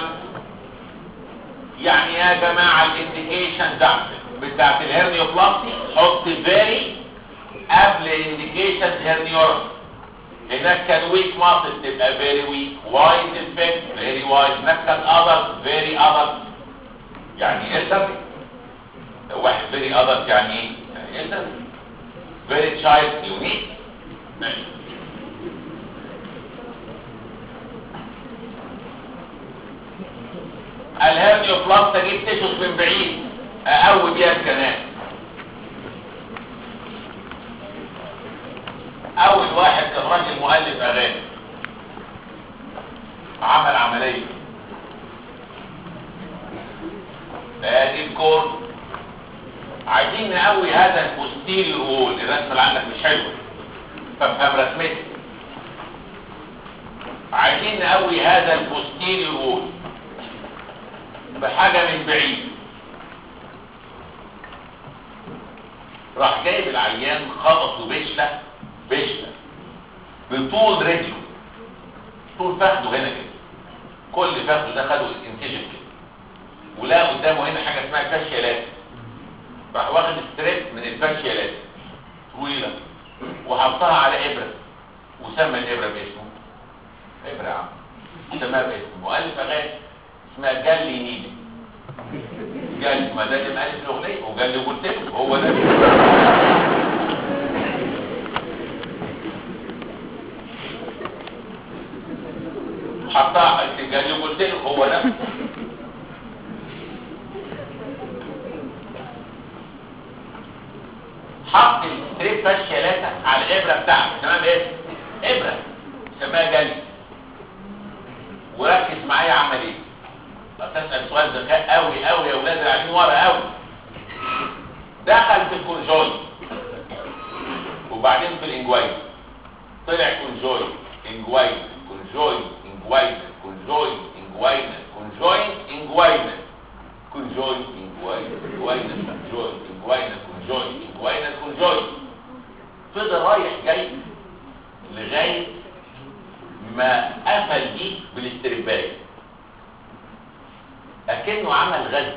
يعني يا جماعة الانديكيشن بتاعت الهيرنيوبلاستي حط very قبل الانديكيشن هيرنيورم هناك كان ويك ماسل تبقى فيري ويك وايد افكت فيري وايد هناك كان ادلت فيري ادلت يعني ايه واحد فيري ادلت يعني ايه يعني ايه فيري تشايلد يونيك ماشي الهيرنيوبلاست اجيب تشوش من بعيد اقوي بيها الكنال اول واحد كان راجل مؤلف اغاني عمل عمليه ادي الكور عايزين نقوي هذا البوستيريور وول الرسمه اللي عندك مش حلوه فافهم رسمتي عايزين نقوي هذا البوستيريور وول بحاجه من بعيد راح جايب العيان خبطه بشله بشلة بطول رجله طول فخده هنا كده كل فخده ده خده انتجن كده ولا قدامه هنا حاجة اسمها فاشيالات راح واخد ستريب من الفاشيالات طويلة وحطها على ابرة وسمى الابرة باسمه ابرة يا عم سماها باسمه مؤلف اغاني اسمها جالي نيلي جالي ما ده اللي مؤلف الاغنية وجالي قلت له هو ده حطها التجاري وقلت له هو ده حط الستريب فاشيالاتا على الابره بتاعته تمام ايه ابره سماها جلي وركز معايا عمل ايه تسال سؤال ذكاء قوي قوي يا اولاد اللي قاعدين ورا قوي دخل في الكونجوي وبعدين في الانجواي طلع كونجوي انجواي كونجوي inguinal, conjoined, inguinal, conjoined, inguinal, conjoined, inguinal, inguinal, conjoined, inguinal, conjoined, inguinal, conjoined. فضل رايح جاي لغاية ما قفل دي بالاسترباية اكنه عمل غزل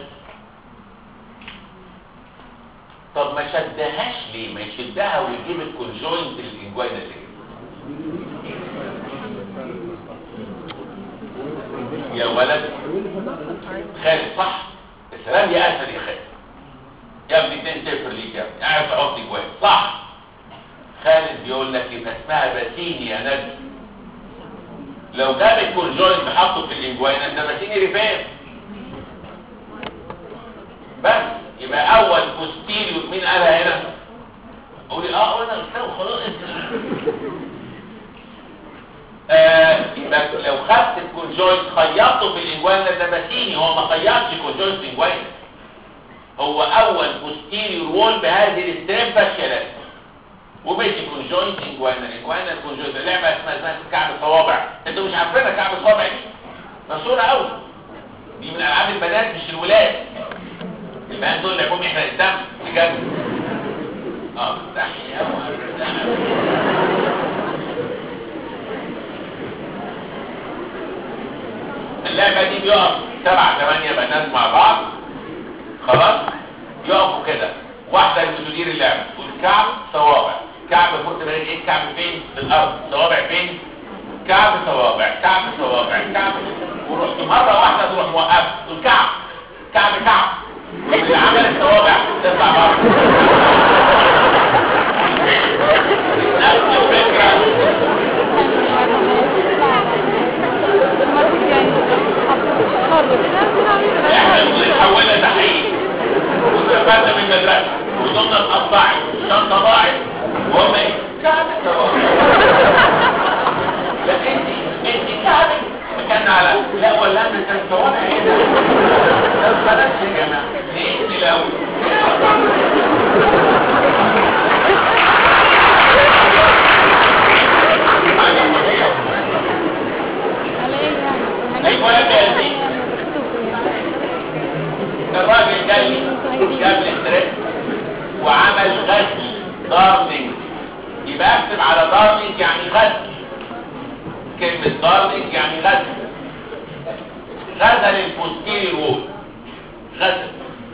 طب ما شدهاش ليه ما يشدها ويجيب الكونجوينت الانجوينال ليه يا ولد خالد صح السلام يا اسد يا خالد يا ابني اتنين صفر ليك يا صح خالد بيقول لك يبقى اسمها باتيني يا نبي لو جاب الكونجوينت حطه في الانجوينا ده باتيني ريفير بس يبقى اول بوستيريور مين قالها هنا قولي اه قلنا قلت خلاص آه يبقى لو خدت الكونجوينت خيطته في الانجوينا ده باتيني هو ما خيطش كونجوينت في الانجوينا هو اول بوستيريور وول بهذه الستريب فاشيالات وماشي كونجوينت انجوانا انجوانا الكونجوينت لعبه اسمها اسمها كعب الصوابع انتوا مش عارفينها كعب الصوابع دي مشهوره قوي دي من العاب البنات مش الولاد البنات دول لعبهم يحرق الدم بجد اه مستحي قوي اللعبه دي بيقف سبعة ثمانية بنات مع بعض خلاص يقفوا كده واحدة اللي بتدير اللعبة والكعب صوابع كعب فوق تبقى ايه الكعب فين في الارض صوابع فين كعب صوابع كعب صوابع كعب ورحت مرة واحدة تروح موقف والكعب كعب كعب اللي عمل الصوابع تطلع بره نفس الفكرة احنا بنحولها تحقيق واستفدنا من المدرسة وضمنا اتقطعت الشنطة ضاعت وهم ايه كعب الصوابع لا انت انت كعبك كان على لا ولا انا كان صوابع ايه ده ده بلاش يا جماعه ليه الاول الراجل جاي جاب لي ستريس وعمل غسل دارلينج يبقى اكتب على دارلينج يعني غسل كلمة دارلينج يعني غسل غسل البوستيري وول غسل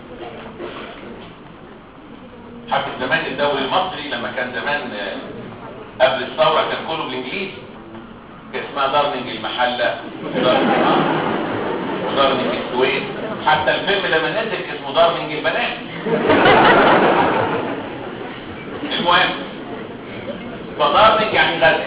حتى زمان الدوري المصري لما كان زمان آه، قبل الثورة كان كله بالانجليزي كان اسمها دارلينج المحلة ودارلينج ودارلينج السويد حتى الفيلم لما نزل اسمه دارلينج البنات المهم فدارلينج يعني غزل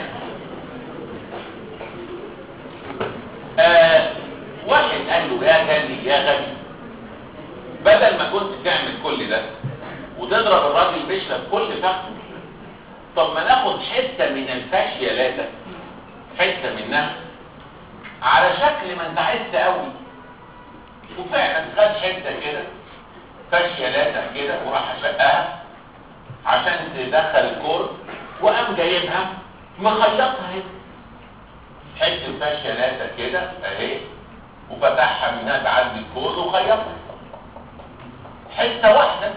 آه واحد قال له يا غني يا غني بدل ما كنت تعمل كل ده وتضرب الراجل بيشرب كل فخ طب ما ناخد حته من الفاشيه لاتا حته منها على شكل ما انت عايز قوي وفعلا خد حته كده فاشيه لاتا كده وراح شقها عشان تدخل الكور وقام جايبها مخيطها هنا حته فاشيه لاتا كده اهي وفتحها منها تعدي الكور وخيطها حته واحده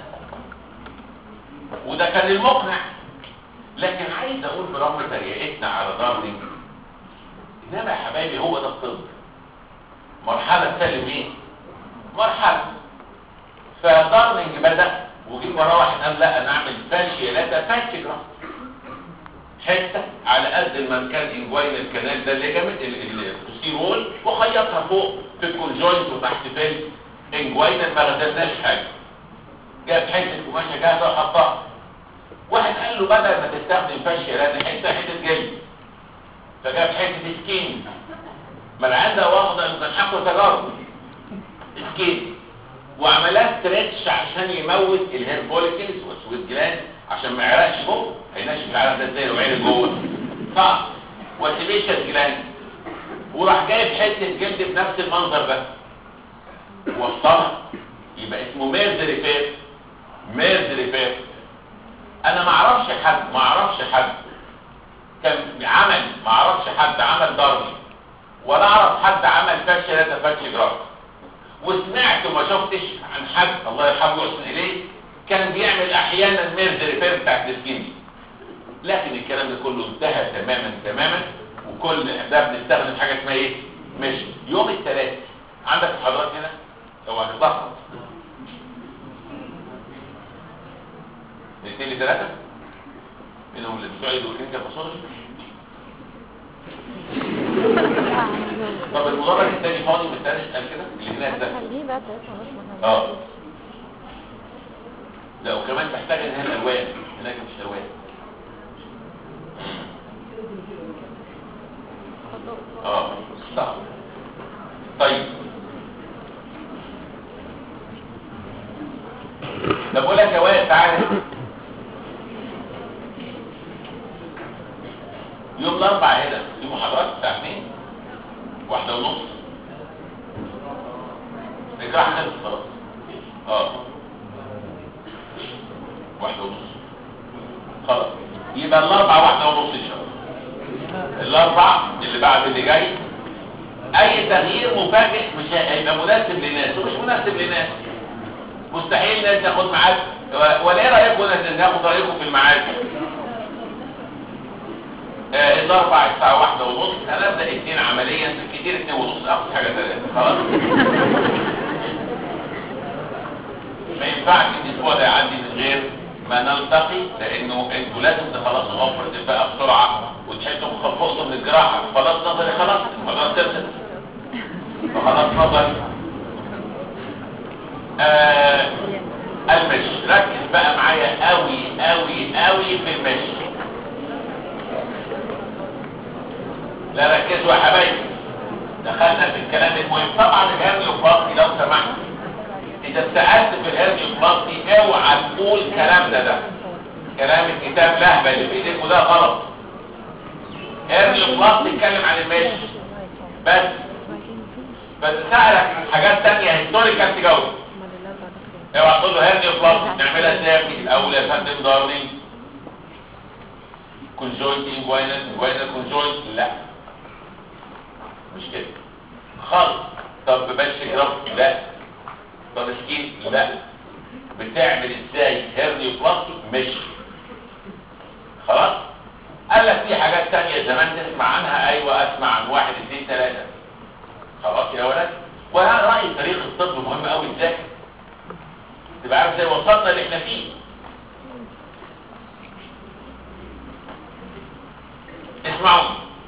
وده كان المقنع لكن عايز اقول برغم تريقتنا على دارلينج انما يا حبايبي هو ده الطب مرحله تسلم ايه مرحله فدارلينج بدا وجي وراه واحد قال لا انا اعمل فاشيه لا فاتش جراف حته على قد المكان انجوين الكنال ده اللي جامد البوستيرول وخيطها فوق في الكونجوينت وتحت في الانجوين ما غسلناش حاجه جاب حته قماشه جاهزه وحطها واحد قال له بدل ما تستخدم فاشيه لان حته حته جلد فجاب حته سكين ما العيان ده واخد كان حقه تجارب سكين وعملها ستريتش عشان يموت الهير فوليكلز والسويت جلاند عشان ما يعرقش جوه هينشف العرق ده ازاي لو عرق جوه صح وسيبيشن جلاند وراح جايب حته جلد بنفس المنظر ده وصلها يبقى اسمه ميرز ريفير ميرز ريفير انا ما اعرفش حد ما اعرفش حد كان عمل ما اعرفش حد عمل ضربي ولا اعرف حد عمل فاشل لا تفاتش جراف وسمعت وما شفتش عن حد الله يرحمه ويحسن اليه كان بيعمل احيانا ميرز ريفير بتاعت السكين دي لكن الكلام ده كله انتهى تماما تماما وكل ده بنستخدم حاجه اسمها ايه مش يوم الثلاث عندك محاضرات هنا اوعى تتلخبط من اثنين لثلاثة منهم اللي بتوع الكلينيكال باثولوجي طب المدرج الثاني فاضي ما الثاني قال كده اللي هناك ده خليه بقى ثلاثة ونص اه لا وكمان محتاج ان هي الالوان هناك مش هواء اه صح طيب طب بقول لك يا وائل تعالى يوم الاربعاء هنا في محاضرات الساعه 2 واحدة ونص الجراحة خلصت خلاص اه واحدة ونص خلاص يبقى الاربعة واحدة ونص ان شاء الله الاربع اللي بعد اللي جاي اي تغيير مفاجئ مش هيبقى مناسب لناس ومش مناسب لناس مستحيل ناس تاخد معاك ولا ايه رايكم ان ناخد رايكم في الميعاد آه الاربع الساعه واحدة ونص هنبدا اثنين عمليا كتير اثنين ونص اقصى حاجه ثلاثه خلاص ما ينفعش الاسبوع ده يعدي من غير ما نلتقي لانه انتوا لازم تخلصوا غفرة الباقة بسرعة وتحسوا فوقتوا من الجراحة خلاص نظري خلاص خلاص خلصت فخلاص نظري آه المشي ركز بقى معايا قوي قوي قوي في المشي لا ركزوا يا حبايبي دخلنا في الكلام المهم طبعا الهرنيوبلاستي لو سمحت اذا سألت في الهرنيوبلاستي اوعى تقول كلامنا ده كلام الكتاب لهبة اللي في ايديكوا ده غلط هرنيوبلاستي اتكلم عن المشي بس بس سألك عن حاجات تانية هيستوريكال تجاوب اوعى تقول له هرنيوبلاستي نعملها ازاي الاول يا فندم دارلينج كونجوينت انجوينال انجوينال كونجوينت لا مش كده خالص طب بمشي جراف لا طب سكين لا بتعمل ازاي هيرنيو بلاستيك مش خلاص قال لك في حاجات تانية زمان تسمع عنها ايوه اسمع عن واحد اثنين ثلاثة خلاص يا ولد وانا رأيي تاريخ الطب مهم قوي ازاي تبقى عارف ازاي وصلنا اللي احنا فيه اسمعوا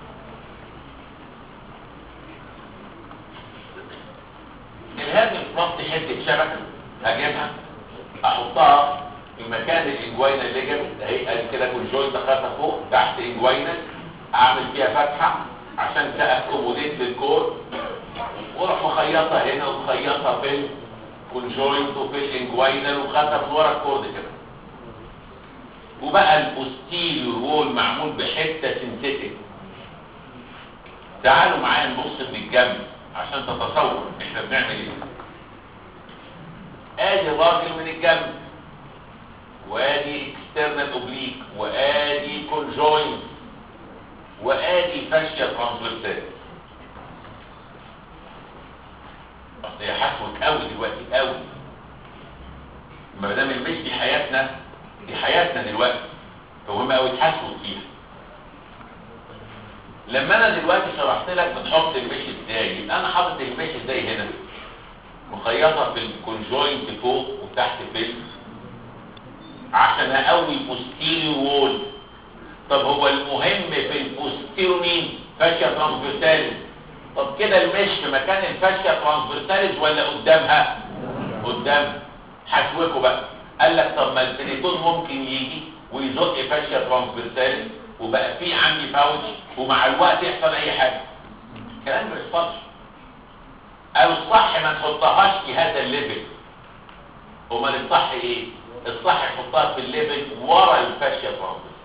الهرم البلاستي حته شبكه اجيبها احطها في مكان الانجوينا ليجمنت اهي ادي كده كونجوينت خاصه فوق تحت انجوينا اعمل فيها فتحه عشان تاكوموديت للكور واروح مخيطها هنا ومخيطها في الكونجوينت وفي الانجوينال وخاصه في ورا الكورد كده وبقى البوستيريور وول معمول بحته سنتيتك تعالوا معايا نبص من الجنب عشان تتصور احنا بنعمل ايه ادي راجل من الجنب وادي اكسترنال اوبليك وادي كونجوينت وادي فاشيا ترانسفيرسال اصل هي حسوت قوي دلوقتي قوي ما دام المش دي حياتنا دي حياتنا دلوقتي فمهم قوي تحسوا فيها لما انا دلوقتي شرحت لك بتحط المش ازاي يبقى انا حاطط المش ازاي هنا مخيطه في الكونجوينت فوق وتحت في عشان اقوي البوستيريو وول طب هو المهم في البوستيريو مين فاشيا ترانسفيرساليس طب كده المش في مكان الفاشيا ترانسفيرساليس ولا قدامها قدام حشوكوا بقى قال لك طب ما البريتون ممكن يجي ويزق فاشيا ترانسفيرساليس وبقى في عندي باوتش ومع الوقت يحصل اي حاجه الكلام ما يحصلش او الصح ما تحطهاش في هذا الليفل امال الصح ايه الصح يحطها في الليفل ورا الفاشيا ترانسفيرساليس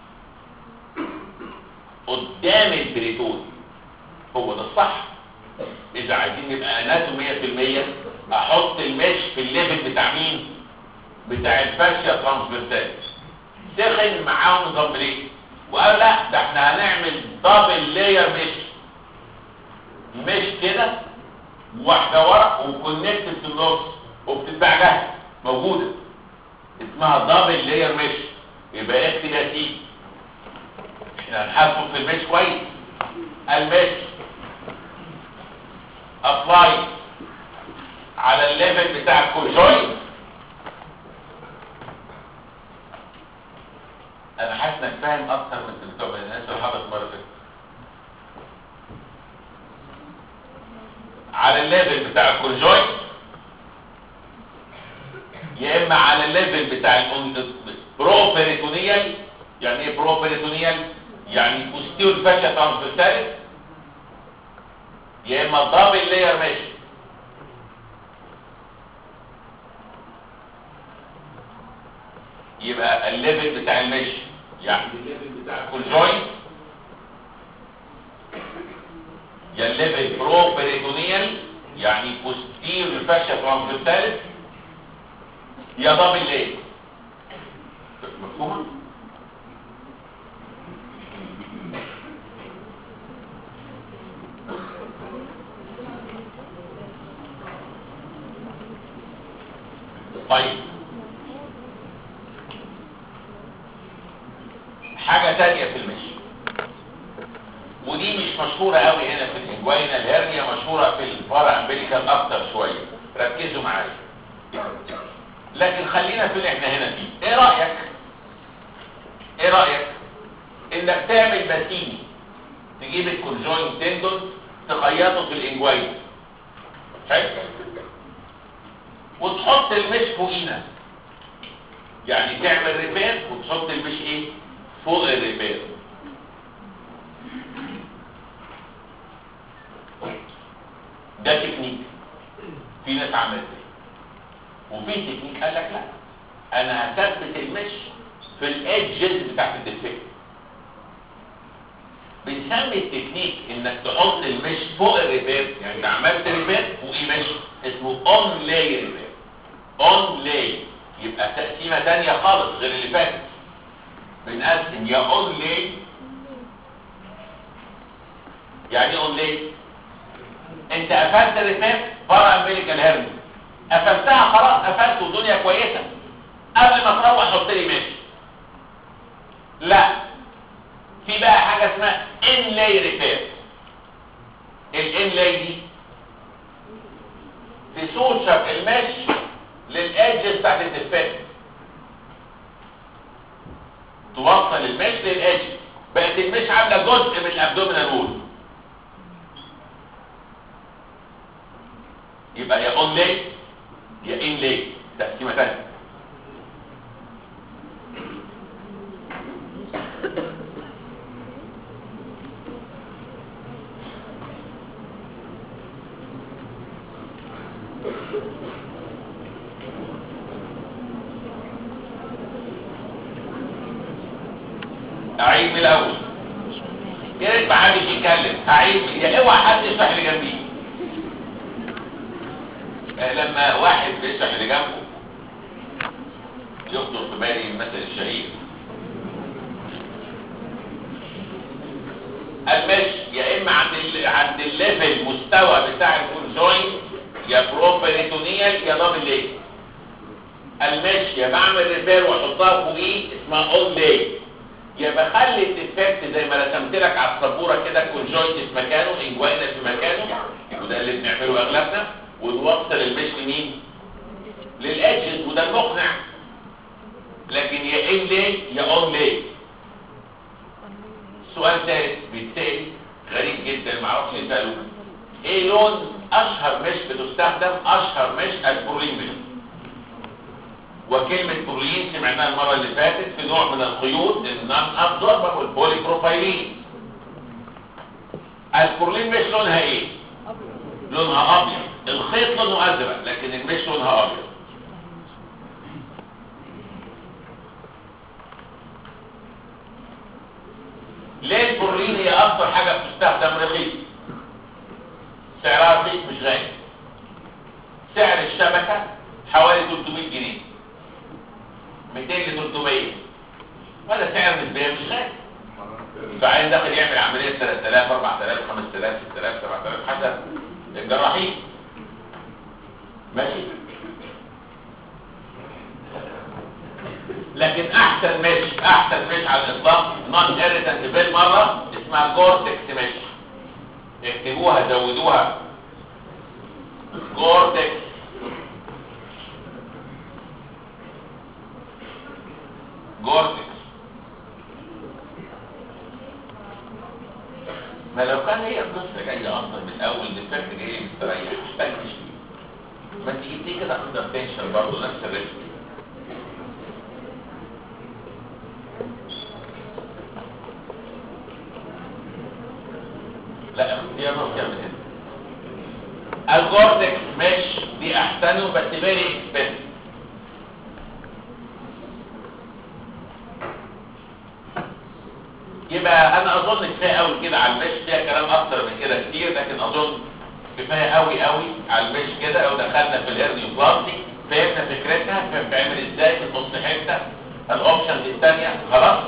قدام البريتون هو ده الصح اذا عايزين نبقى اناتو 100% احط المش في الليفل بتاع مين بتاع الفاشيا ترانسفيرساليس سخن معاهم نظام بريك وقال لا ده احنا هنعمل دبل لاير مش مش كده واحده ورا وكونكتد في النص وبتتباع جاهزه موجوده اسمها دبل لاير مش يبقى اكتب يا سيدي احنا هنحاسبه في المش كويس المش ابلاي على الليفل بتاع الكونجوينت انا حاسس انك فاهم اكتر من بتوع الناس اللي حضرت مره فاتت على الليفل بتاع الكونجوينت يا اما على الليفل بتاع برو بيريتونيال يعني ايه برو بيريتونيال يعني بوستيريور فاشيا ترانسفيرساليس يا اما دبل لاير ماشي يبقى الليفل بتاع المشي يعني الليفل بتاع كل جوينت يا الليفل برو بيريتونيال يعني بوستيريور فاشيا ترانسفيرساليس يا دبل لاير مفهومه طيب حاجة تانية في المشي ودي مش مشهورة قوي هنا في الانجوينا الهرنيا مشهورة في الفرع امبليكال اكتر شوية ركزوا معايا لكن خلينا في اللي احنا هنا فيه ايه رأيك ايه رأيك انك تعمل باتيني تجيب الكونجوين تندون تخيطه في الانجوينا حلو وتحط المش فوقينا يعني تعمل ريبير وتحط المش ايه فوق الريبير ده تكنيك في ناس عملت وفي تكنيك قال لك لا انا هثبت المش في الايدجز بتاعت الديفكت بنسمي التكنيك انك تحط المش فوق الريبير يعني انت عملت ريبير فوقيه مش اسمه اون لاي ريبير اون لاي يبقى تقسيمه ثانيه خالص غير اللي فاتت بنقسم يا اون لاي يعني اون لاي انت قفلت الريبير فرع امبليكال هيرني قفلتها خلاص قفلت والدنيا كويسه قبل ما تروح حط لي ماشي لا في بقى حاجه اسمها ان لاي ريبير الان لاي دي تسوشر المش للادج بتاعت الدفات توصل المش للادج بقت المش عامله جزء من الابدومينال وول يبقى يا اون لاي يا ان لاي تقسيمه ثانيه اعيد من الاول يا ريت ما حدش يتكلم اعيد يا اوعى حد يشرح اللي جنبي آه، لما واحد بيشرح اللي جنبه يخطر في بالي المثل الشهير المشي يا اما عند ال... عند الليفل مستوى بتاع الكونجوين يا بروبريتونيال يا دبل ليه المشي يا بعمل ريبير واحطها فوقيه اسمها اون ليه يا بخلي الديفكت زي ما رسمت لك على السبوره كده كونجوينت في مكانه انجوينا في مكانه وده اللي بنعمله اغلبنا ونوصل المش لمين للادجز وده المقنع لكن يا ان ليه يا اون ليه سؤال ثالث بيتسال غريب جدا ما اعرفش يسالوه ايه لون اشهر مش بتستخدم اشهر مش البرولين مش وكلمة بروين سمعناها المرة اللي فاتت في نوع من الخيوط النون ابزوربابل بولي بروفايلين البرولين مش لونها ايه لونها ابيض الخيط لونه ازرق لكن المش لونها ابيض ليه البرولين هي اكتر حاجة بتستخدم رخيص سعرها رخيص مش غالي سعر الشبكة حوالي 300 جنيه 200 ل 300 وهذا سعر نسبيا مش غالي فعين داخل يعمل عملية 3000 4000 5000 6000 7000 حسب الجراحين ماشي لكن احسن مش احسن مش على الاطلاق نون اريتنت بالمره اسمها جورتكس مش اكتبوها زودوها جورتكس جورتكس ما لو كان هي القصه جايه اصلا من اول ديفكت جاي مستريح تنكش ما انت جبتيه كده اندر تنشن برضه نفس الريسك الجورتكس مش دي احسنه بس فيري اكسبنسيف يبقى انا اظن كفايه قوي كده على المش فيها كلام اكتر من كده كتير لكن اظن كفايه قوي قوي على المش كده لو دخلنا في الهرنيوبلاستي فهمنا فكرتها فهم بتعمل ازاي بتبص حته الاوبشنز الثانيه خلاص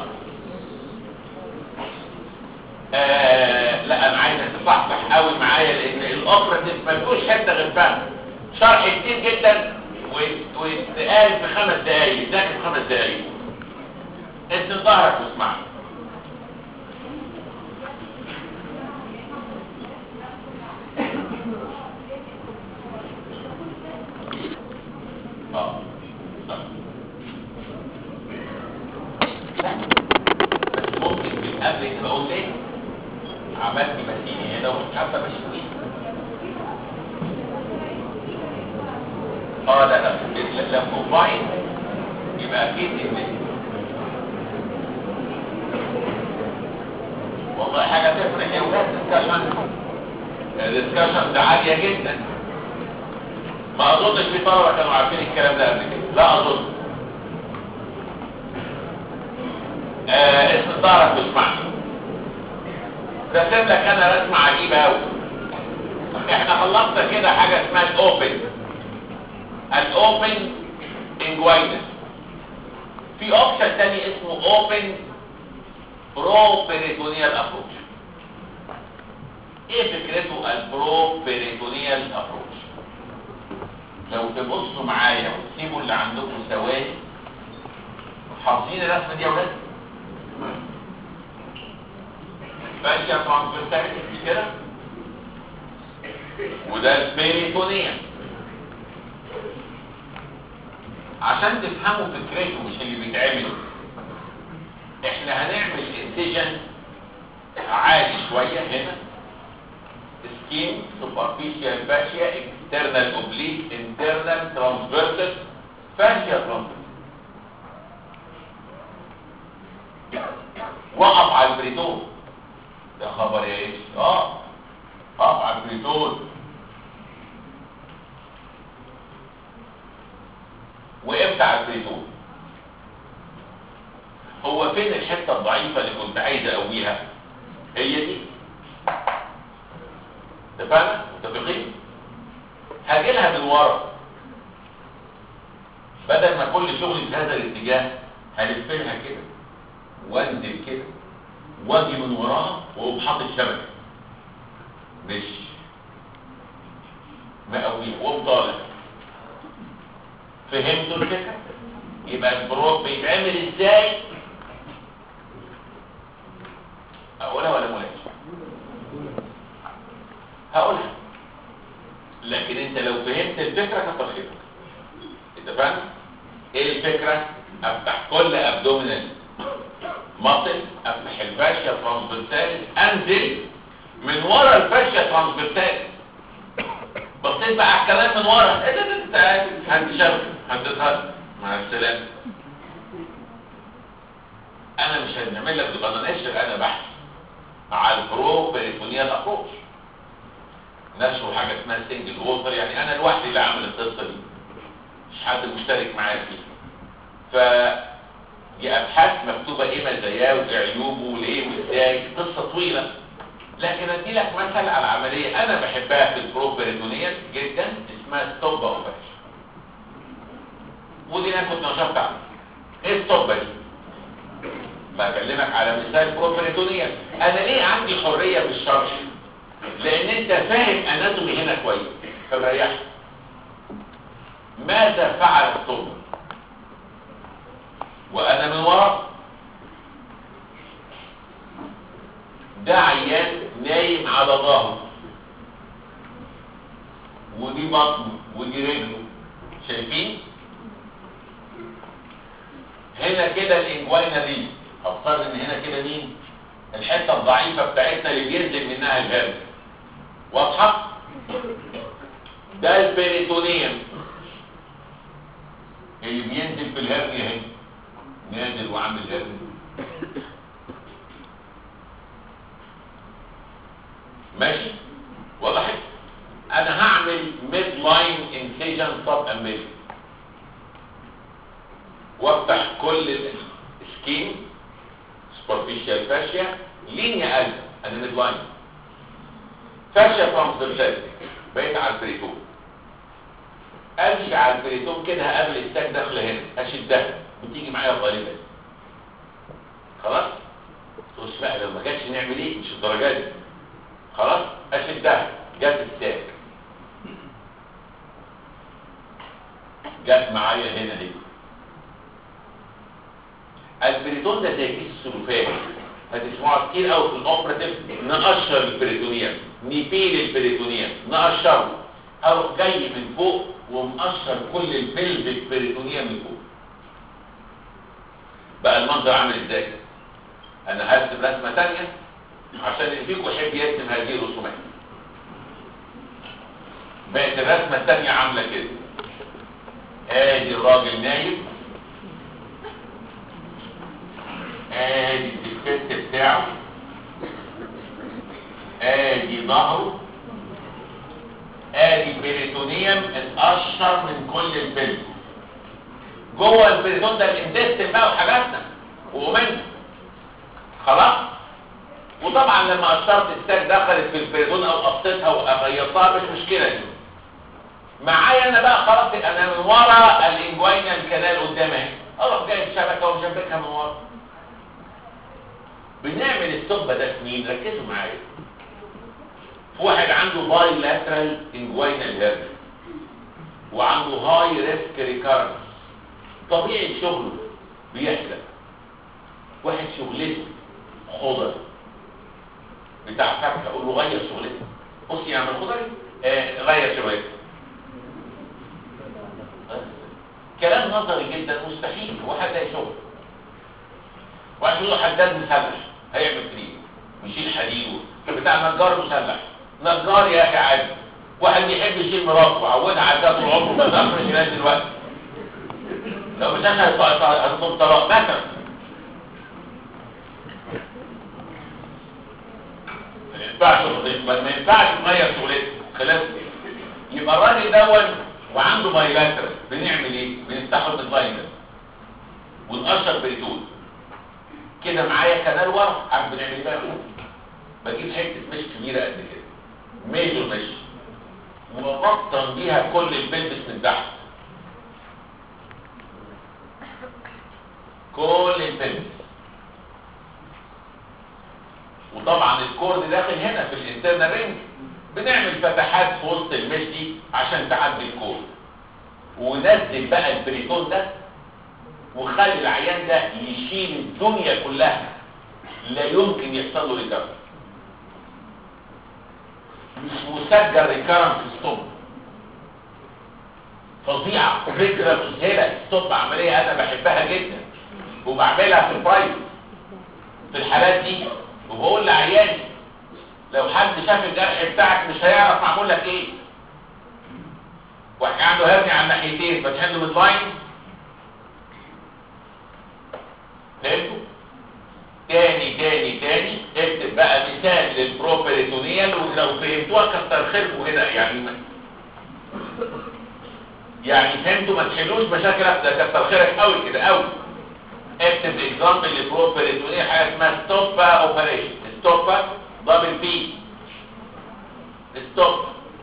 آه لا انا عايزك تصحصح قوي معايا لان الاوبراتيف ما فيهوش حته غير فهم شرح كتير جدا و- ويتقال في خمس دقايق ذاكر في خمس دقايق اسم ظهرك واسمعني اه بس ممكن من قبل كده اقول ليه عملت مسيني هنا ومش عارفه ماشي فين اه لا لا لا- لا كومباين يبقى اكيد ان والله حاجه تفرق يا ولاد ديسكشن الديسكشن ده عاليه جدا ما اظنش في طلبه كانوا عارفين الكلام ده قبل كده لا اظن آه اسم الظهرك باسمعني رسم لك انا رسمه عجيبه قوي احنا خلصنا كده حاجه اسمها الاوبن الاوبن انجوينس في اوبشن تاني اسمه اوبن برو بيريتونيال ابروش ايه فكرته البرو بيريتونيال ابروش لو تبصوا معايا وتسيبوا اللي عندكم ثواني حافظين الرسمه دي يا ولاد ماشي يا ترانسفيرساليتي كده وده البيريتونيال عشان تفهموا فكرته مش اللي بيتعمل احنا هنعمل انسيجن عالي شوية هنا سكين سوبرفيشال فاشيا اكسترنال اوبليك انترنال ترانسفيرسال فاشيا ترانسفيرسال وقف على البريتون ده خبر يا ايش اه وقف على البريتون وقفت على البريتون هو فين الحته الضعيفه اللي كنت عايز اقويها هي دي اتفقنا متفقين هاجي لها من ورا بدل ما كل شغلي في هذا الاتجاه هلف لها كده وانزل كده واجي من وراها واقوم حاطط شبكه مش مقويه واقوم طالع فهمتوا الفكره يبقى البروك بيتعمل ازاي اقولها ولا مولاش هقولها لكن انت لو فهمت الفكره كتر خيرك اتفقنا ايه الفكره افتح كل ابدومينال مصل افتح الفاشيا ترانسفيرساليس انزل من ورا الفاشيا ترانسفيرساليس بصيت بقى على الكلام من ورا ايه ده ده انت هتشرف هتتهد مع السلامه انا مش هنعمل لك بغنانشر انا بحث على البرو بيريتونيال ابروش نشروا حاجه اسمها سنجل ووتر يعني انا لوحدي اللي عامل القصه دي مش حد مشترك معايا فيها ف دي ابحاث مكتوبه ايه مزاياه وايه عيوبه وليه وازاي قصه طويله لكن ادي لك مثل على عمليه انا بحبها في البرو بيريتونيال جدا اسمها ستوب اوبريشن ودي انا كنت نشرت عنها ايه الستوب دي بكلمك على مثال بروبريتونيال انا ليه عندي حرية في الشرح لان انت فاهم اناتومي هنا كويس فبريحك ماذا فعل الصوت وانا من ورا ده عيان نايم على ظهره ودي بطنه ودي رجله شايفين هنا كده الانجوينا دي افترض ان هنا كده مين الحته الضعيفه بتاعتنا اللي بينزل منها الهرم واضحه ده البيريتونيوم اللي بينزل في الهرنيا اهي نازل وعامل هرنيا ماشي وضحت انا هعمل اعمل ميد لاين انسيجن سب امبيليك وافتح كل السكين سوبرفيشال فاشيا لينيا قلب انا ميد لاين فاشيا ترانسفيرسال بقيت على البريتون امشي على البريتون كده هقابل الساك داخله هنا اشدها بتيجي معايا غالبا خلاص تقولش بقى لو ما جاتش نعمل ايه مش الدرجه دي خلاص اشدها جت الساك جت معايا هنا اهي البريتون ده زي كيس السلوفات هتسمعوا كتير قوي في الاوبراتيف نقشر البريتونيوم نبيل البريتونيوم نقشره اروح جاي من فوق ومقشر كل البلفيك بريتونيوم من فوق بقى المنظر عامل ازاي انا هرسم رسمه ثانيه عشان اللي فيكم يحب يرسم هذه الرسومات بقت الرسمه الثانيه عامله كده ادي الراجل نايم ادي السكت بتاعه ادي ظهره ادي بريتونيوم اتقشر من كل البلد جوه البريتون ده الانتستين بقى وحاجاتنا ومنه خلاص وطبعا لما قشرت الساك دخلت في البريتون او قصيتها وغيرتها مش مشكله دي معايا انا بقى خلاص انا من ورا الانجوينال كانال قدامي اهي اروح جايب شبكه ومشبكها من ورا بنعمل الثقبه ده في مين ركزوا معايا في واحد عنده باي لاترال انجوينال هيرن وعنده هاي ريسك ريكارنس طبيعي شغله بيحلق واحد شغلته خضر بتاع فاكهه اقول له غير شغلتك بص يا عم الخضري آه غير شغلتك كلام نظري جدا مستحيل واحد لاقي شغل واحد يقول له حداد مسلح هيعمل كريم ويشيل حديد بتاع نجار مسلح نجار يا اخي عادي واحد يحب يشيل مراته وعودها على ده طول عمره ما تقدرش يشيلها دلوقتي لو مش عشان هتطلب طلاق مثلا ما ينفعش ما ينفعش تغير شغلته خلاف يبقى الراجل دون وعنده بايلاترال بنعمل ايه بنفتحه بالبايلاترال ونقشر بريتون كده معايا كنال ورا عارف بنعمل ايه بقى بجيب حته مش كبيره قد كده ميجور مش وبطن بيها كل البلبس من تحت كل البلبس وطبعا الكورد داخل هنا في الانترنال رينج بنعمل فتحات في وسط المش دي عشان تعدي الكورد ونزل بقى البريتون ده وخلي العيان ده يشيل الدنيا كلها لا يمكن يحصل له ريكارنس مش مسجل ريكارنس ستوب فظيعه فكره مسهله ستوب عمليه انا بحبها جدا وبعملها في البرايفت في الحالات دي وبقول لعياني لو حد شاف الجرح بتاعك مش هيعرف معمول لك ايه واحد عنده هرني على الناحيتين فتحل له لاين فهمتوا تاني تاني تاني اكتب بقى مثال للبروبريتونيال ولو فهمتوها كتر خيركم هنا يعني ما يعني فهمتوا ما تحلوش مشاكل ده كتر خيرك قوي كده قوي اكتب اكزامبل للبروبريتونيال حاجه اسمها ستوبا اوبريشن ستوبا دبل بي ستوب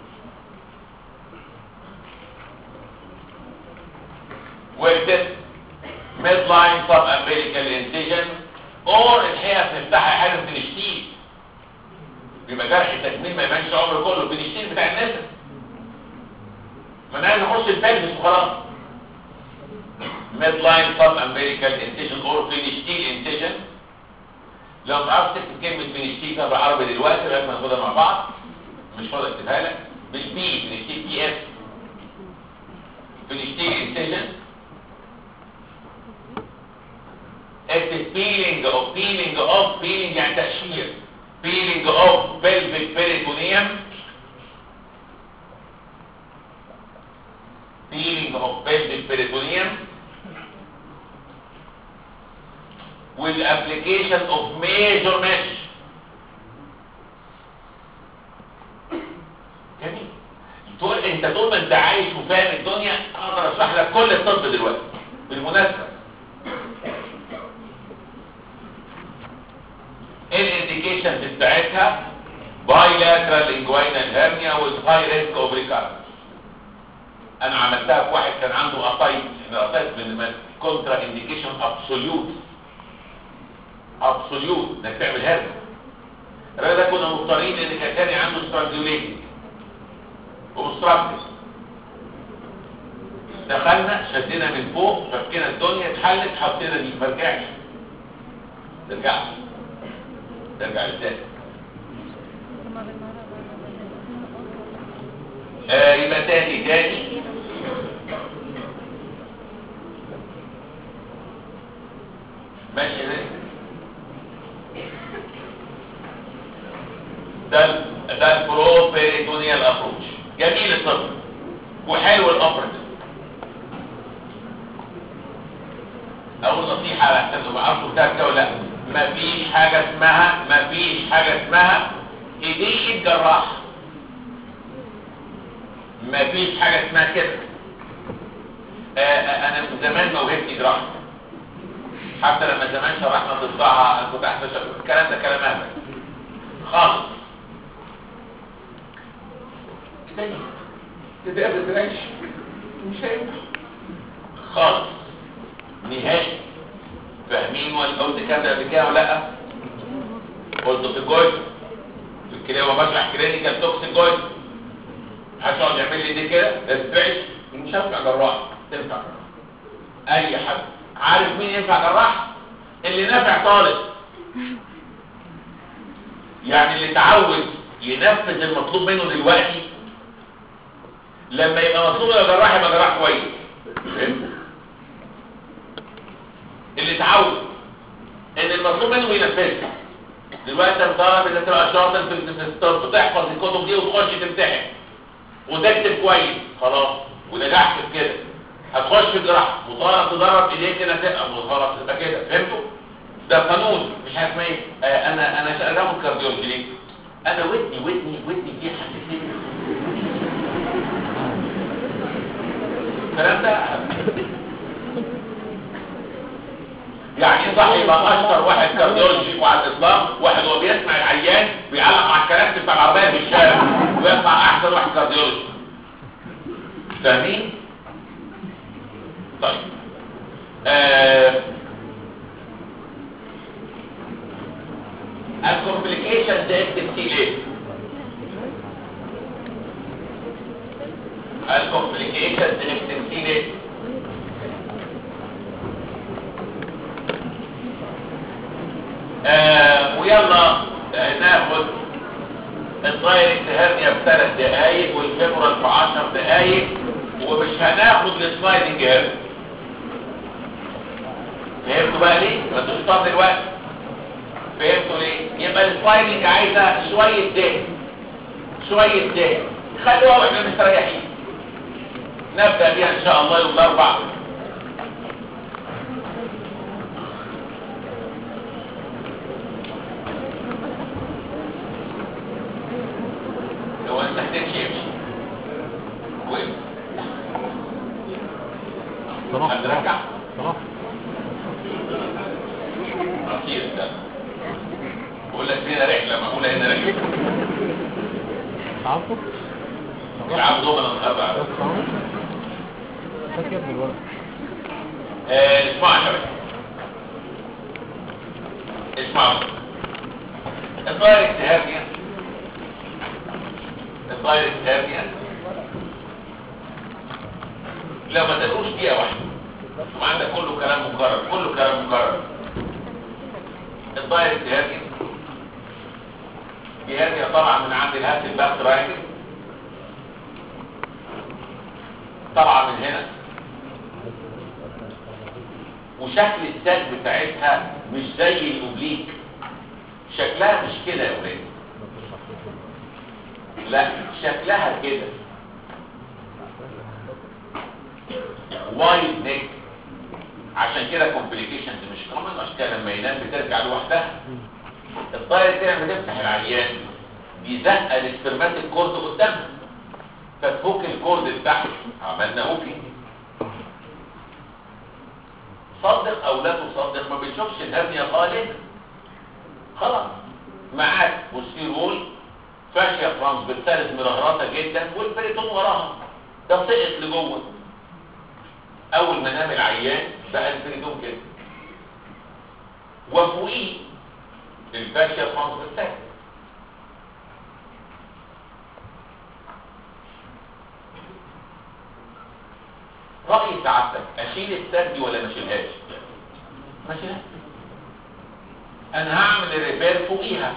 واكتب ميد لاين سب امبيليكال انسيجن اور الحقيقه بنفتحها حاجه بنشتيل بيبقى جرح تكميل ما يبانش عمره كله بنشتيل بتاع الناس ما انا عايز اخش البلبس وخلاص ميد لاين سب امبيليكال انسيجن اور فينشتيل انسيجن لو تعرف تكتب كلمه فينشتيل ده بالعربي دلوقتي لغايه ما ناخدها مع بعض مش فاضي اكتبها لك بالبي فينشتيل بي اس فينشتيل انسيجن اكتب peeling of peeling of peeling يعني تقشير peeling of pelvic peritoneum peeling of pelvic peritoneum with application of major mesh جميل تقول انت طول ما انت عايش وفاهم الدنيا اقدر اشرح لك كل الطب دلوقتي بالمناسبه ايه الانديكيشنز بتاعتها بايلاترال انجوينال هيرنيا with high risk of recurrence انا عملتها في واحد كان عنده اسايت الاسايت من كونترا انديكيشن ابسوليوت ابسوليوت انك تعمل هيرنيا الراجل ده كنا مضطرين لان كان تاني عنده سترانجوليتنج ومسترابتس دخلنا شدينا من فوق فكينا الدنيا اتحلت حطينا دي ما رجعش ترجعش ترجع ازاي آه يبقى تاني تاني ماشي ده ده ال- ده البرو بيريتونيال ابروتش جميل الطب وحلو الاوبريتيف اول نصيحه على احسن ما اعرفش بتاعك ده ولا لا مفيش حاجه اسمها مفيش حاجه اسمها ايديه الجراح مفيش حاجه اسمها كده آه، آه، انا من زمان موهبتي جراحه حتى لما زمان شرحنا ضدها انا كنت احسن شرح الكلام ده كلام اهبل خالص تاني كده بترعش مش هينفع خالص نهائي فاهمين ولا قلت الكلام ده قبل كده ولا لا قلت في الجويد في الكليه وبشرح كلينيكال توكسين جويد هتقعد يعمل لي دي كده استريش مش هينفع جراح تنفع جراح اي حد عارف مين ينفع جراح اللي نافع طالب يعني اللي اتعود ينفذ المطلوب منه دلوقتي لما يبقى مطلوب يبقى جراح يبقى جراح كويس فهمت؟ اللي اتعود ان المطلوب منه ينفذها دلوقتي انت طالب انك تبقى شاطر في في الطب تحفظ الكتب دي وتخش تمتحن وتكتب كويس خلاص ونجحت في كده هتخش في جراحه مطالب تدرب ايديك كده تبقى مطالب تبقى كده فهمتوا ده قانون مش عارف ما ايه آه انا انا شغال في الكارديولوجي ليه انا ودني ودني ودني دي حسيت الكلام ده يعني صح يبقى اشطر واحد كارديولوجي وعلى الاطلاق واحد هو بيسمع العيان بيعلق على الكراسي بتاع العربيه في الشارع ويطلع احسن واحد كارديولوجي فاهمين طيب آه الكومبليكيشن ده اكتب فيه ليه الكومبليكيشن ده اكتب فيه ليه آه ويلا آه ناخد الدايركت هيرنيا في ثلاث دقايق والفيبرال في 10 دقايق ومش هناخد السلايدنج هيرنيا فهمتوا بقى ليه؟ ما انتوش طب دلوقتي فهمتوا ليه؟ يبقى السلايدنج عايزه شويه دهن شويه دهن خلوها واحنا مستريحين نبدا بيها ان شاء الله يوم الاربعاء لو انت محتاجش يمشي وقف صلاح هترجع صلاح اخير ده بقول لك فينا رحله معموله هنا رحله تعرفه؟ يلعبوا دومنا النهارده على بس تعرفه؟ فاكر ابن الولد آه، اسمعوا يا شباب اسمعوا الدايركت هيرنيا الدايركت هيرنيا لو ما تدوش دقيقة واحدة ثم عندك كله كلام مكرر كله كلام مكرر الدايركت هيرنيا دي هيرنيا طبعا من عند الهات الباك رايتنج طبعا من هنا وشكل الساق بتاعتها مش زي الاوبليك شكلها مش كده يا ولاد لا شكلها كده وايد نيك عشان كده كومبليكيشنز مش كومن عشان كده لما ينام بترجع لوحدها الطاير كده لما تفتح العيان بيزق الاسبرماتيك كورد قدامها فتفك الكورد بتاعها عملنا اوكي صدق او لا تصدق ما بنشوفش الهرنيا خالص خلاص معاك بوستيرول فاشيا ترانسفيرساليس مرهرطه جدا والبريتون وراها ده سقط لجوه اول ما نام العيان بقى البريتون كده وفوقيه الفاشيا ترانسفيرساليس رأي سعادتك اشيل السد دي ولا ما اشيلهاش ما اشيلهاش انا هعمل الريبير فوقيها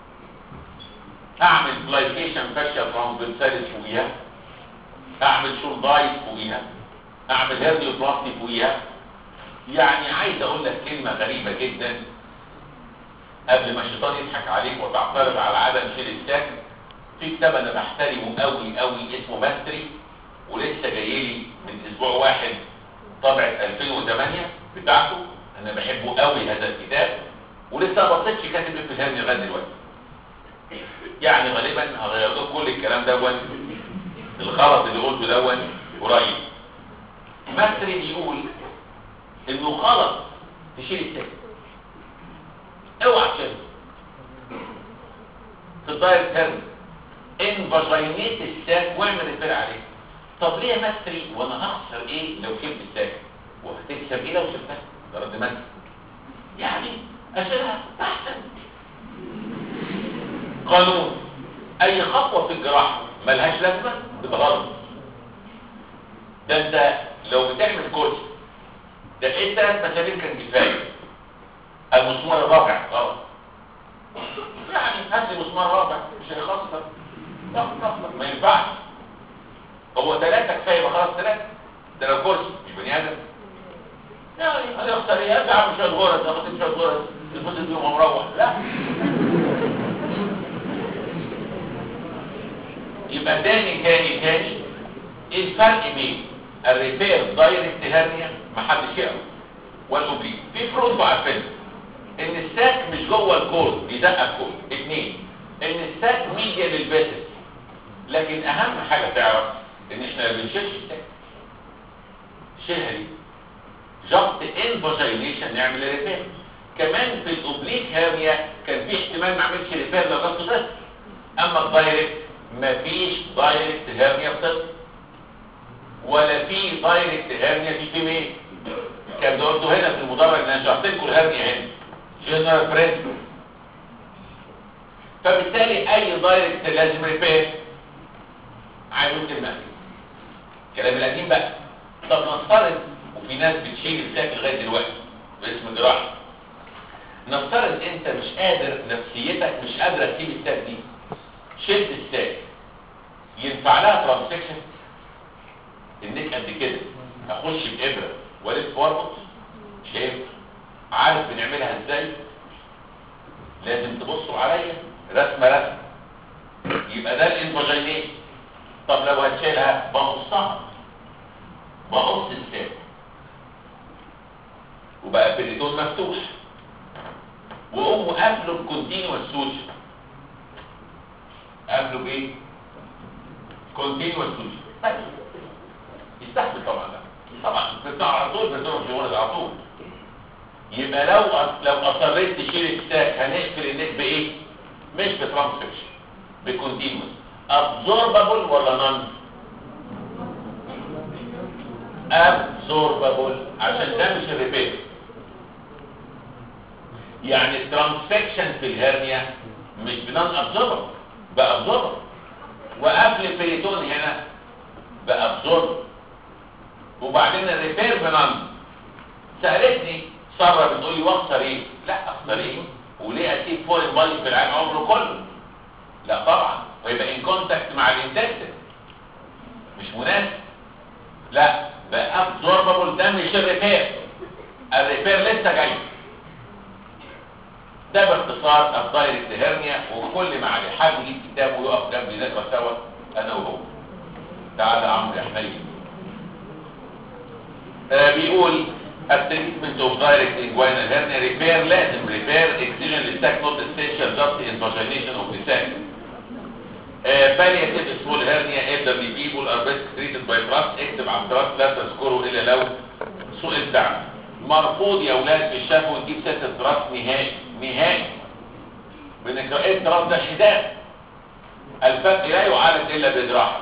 اعمل بلايكيشن فاشيا ترانسفيرساليس فوقيها اعمل شولدايز فوقيها اعمل هيرديوبلاستي فوقيها يعني عايز اقول لك كلمة غريبة جدا قبل ما الشيطان يضحك عليك وتعترض على عدم شيل الساك في كتاب انا بحترمه قوي قوي اسمه ماستري ولسه جاي لي من اسبوع واحد طبعة 2008 بتاعته انا بحبه قوي هذا الكتاب ولسه ما بصيتش كاتب ايه في الهرني لغايه دلوقتي يعني غالبا هغير لكم كل الكلام دون الغلط اللي قلته دون قريب ماستري بيقول انه غلط تشيل السك اوعى تشيل في الدايركت هرني ان فاجينيت الساك واعمل ريبير عليه طب ليه ماستري وانا هخسر ايه لو شلت الساك وهتكسب ايه لو شلتها ده رد ماستري يعني اشيلها احسن قانون اي خطوه في الجراحه ملهاش لازمه تبقى غلط ده انت لو بتعمل كورس ده ايه ثلاث مسامير كان كفايه المسمار الرابع غلط يعني هات لي مسمار رابع مش هيخسر لا لا لا ما ينفعش هو ثلاثة كفاية يبقى خلاص ثلاثة ده لو كرسي مش بني آدم يعني هيخسر ايه ارجع مش الغرز اخد مش الغرز الفوز اليوم مروح لا يبقى تاني تاني تاني ايه الفرق بين الريبير دايركت هرنيا محدش يعرف والاوبليك في فروض عارفينها ان الساك مش جوه الكورد بيدق الكورد اثنين ان الساك ميديا للباسس لكن اهم حاجه تعرف ان احنا ما بنشيلش الساك شيلها دي جاست ان فاجينيشن نعمل ريبير كمان في الاوبليك هرنيا كان في احتمال ما اعملش ريبير لو جبت طفل اما الدايركت مفيش دايركت هرنيا بتطلع ولا في دايركت هرنيا في فيميل كان ده قلته هنا في المدرج انا شرحت لكم الهرنيا هنا جنرال برنسبل فبالتالي اي دايركت لازم ريبير عايز اقول كلمه الكلام القديم بقى طب نفترض وفي ناس بتشيل الساك لغايه دلوقتي باسم جراحه نفترض انت مش قادر نفسيتك مش قادره تسيب الساك دي شلت الساك ينفع لها ترانسكشن النك قد كده اخش بابره والف واربط مش هينفع عارف بنعملها ازاي لازم تبصوا عليا رسمه رسمه يبقى ده الانفاجينيشن طب لو هتشيلها بقصها بقص الساك وبقى بريتون مفتوح واقوم قافله بكونتينوس سوشن قافله بايه كونتينوس سوشن يستحمل طبعا ده طبعا بتاع على طول بريتون في ولد على طول يبقى لو لو اصريت تشيل الساك هنقفل النك بايه مش بترانسفكشن بكونتينوس absorbable ولا نون absorbable عشان ده مش الريبير يعني الترانسفكشن في الهرنيا مش بنان ابزوربر بقى ابزوربر وقبل البريتون هنا بقى ابزوربر وبعدين الريبير بنان سألتني سارة بتقول لي واخسر ايه لا اخسر ايه وليه اسيب فوق البايظ في العين عمره كله لا طبعا ويبقى ان كونتاكت مع الانتستين مش مناسب لا ده ابزوربابل ده مش الريبير الريبير لسه جاي ده باختصار الدايركت هيرنيا وكل ما عليه حد يجيب كتاب ويقف جنبي نقرا سوا انا وهو تعالى يا عمرو يا حنين آه بيقول التريتمنت اوف دايركت انجوينال هيرنيا ريبير لازم ريبير اكسجن للساك نوت اسينشال جاست انفاجينيشن اوف ذا ساك بالياتيف سمول هيرنيا elderly people are best treated by trust اكتب على التراست لا تذكره الا لو سئلت عنه مرفوض يا اولاد في الشفوي تجيب ست التراست نهائي نهائي بانك ايه التراست ده حداد الفك لا يعالج الا بجراحه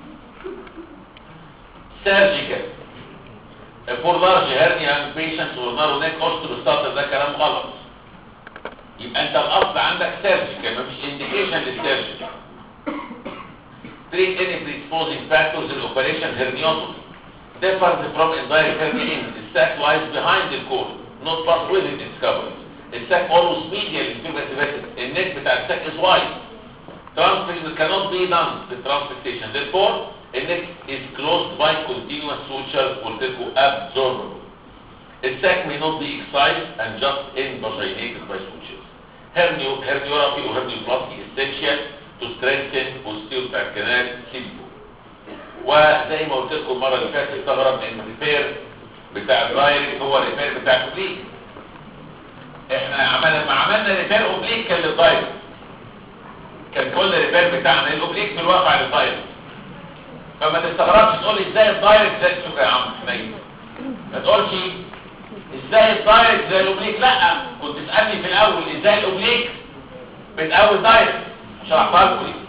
سيرجيكال فور لارج هيرنيا بيشنتس ورنارو نيك اوستروستاتر ده كلام غلط يبقى انت الاصل عندك سيرجيكال مفيش انديكيشن للسيرجيكال treat any predisposing factors in operation herniosity differs from indirect hernia in the sac lies behind the core not but within its coverage the sac always medial in figurative النك بتاع الساك is wide transfer cannot be done with transportation therefore the neck is closed by continuous sutures قلت لكم absorbable the sac may not be excised and just invaginated by sutures hernio herniorrhaphy or hernioplasty is essential to strengthen posterior بتاع الكنال سيمبو وزي ما قلت لكم المره اللي فاتت استغرب ان الريبير بتاع الدايركت هو الريبير بتاع الاوبليك احنا عملنا ما عملنا ريبير اوبليك كان للدايركت كان كل ريبير بتاعنا الاوبليك في الواقع للدايركت فما تستغربش تقول لي ازاي الدايركت زي شوف يا عم حنين ما تقولش ازاي الدايركت زي الاوبليك لا كنت تسالني في الاول ازاي الاوبليك بتقوي دايركت شرحتها لكم ليه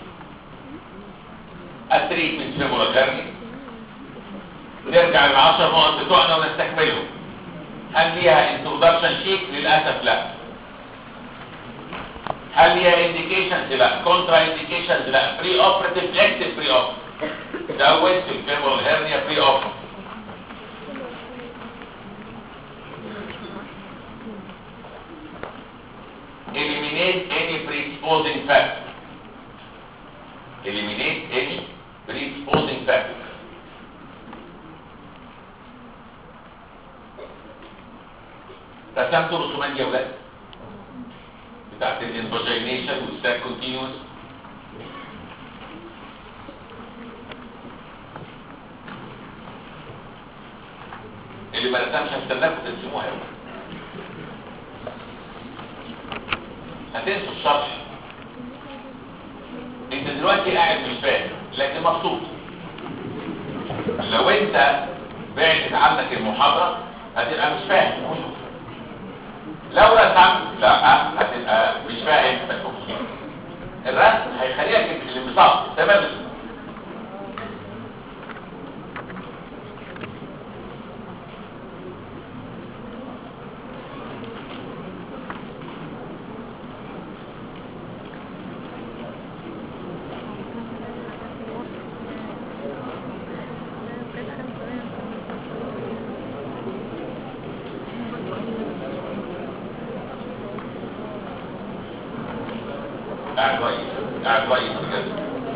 التريتمنت فيمورال هيرني نرجع للعشر نقط بتوعنا ونستكملهم هل ليها انترودكشن شيك للاسف لا هل ليها انديكيشنز لا كونترا انديكيشنز لا بري اوبراتيف اكتف بري اوبراتيف زود في الفيمورال هيرنيا بري اوبراتيف eliminate any predisposing factor eliminate any predisposing factor رسمت رسومات يا ولاد بتاعت الانفاجينيشن والستاك كونتينوس اللي ما رسمش هستناكم ترسموها يا ولاد هتنسوا الشرح انت دلوقتي قاعد مش فاهم لكن مبسوط لو انت بعدت عنك المحاضرة هتبقى مش فاهم لو رسمت لا هتبقى مش فاهم بس مبسوط الرسم هيخليك الانبساط تمام قاعد كويس قاعد كويس بجد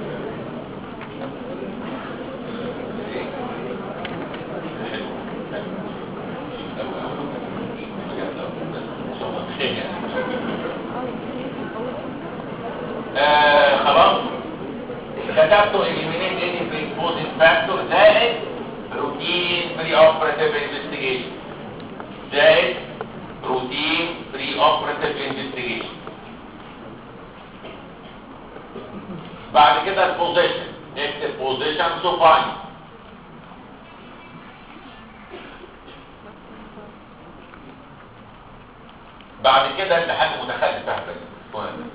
إيه؟ حلو، حلو. أوي، أوي. بجد أوي. إن شاء الله خير يعني. آه، خلاص كتبته eliminate any predisposing factor زائد routine pre-operative investigation زائد routine pre-operative investigation بعد كده البوزيشن اكتب بوزيشن سوباين بعد كده اللي حد متخلف فاهم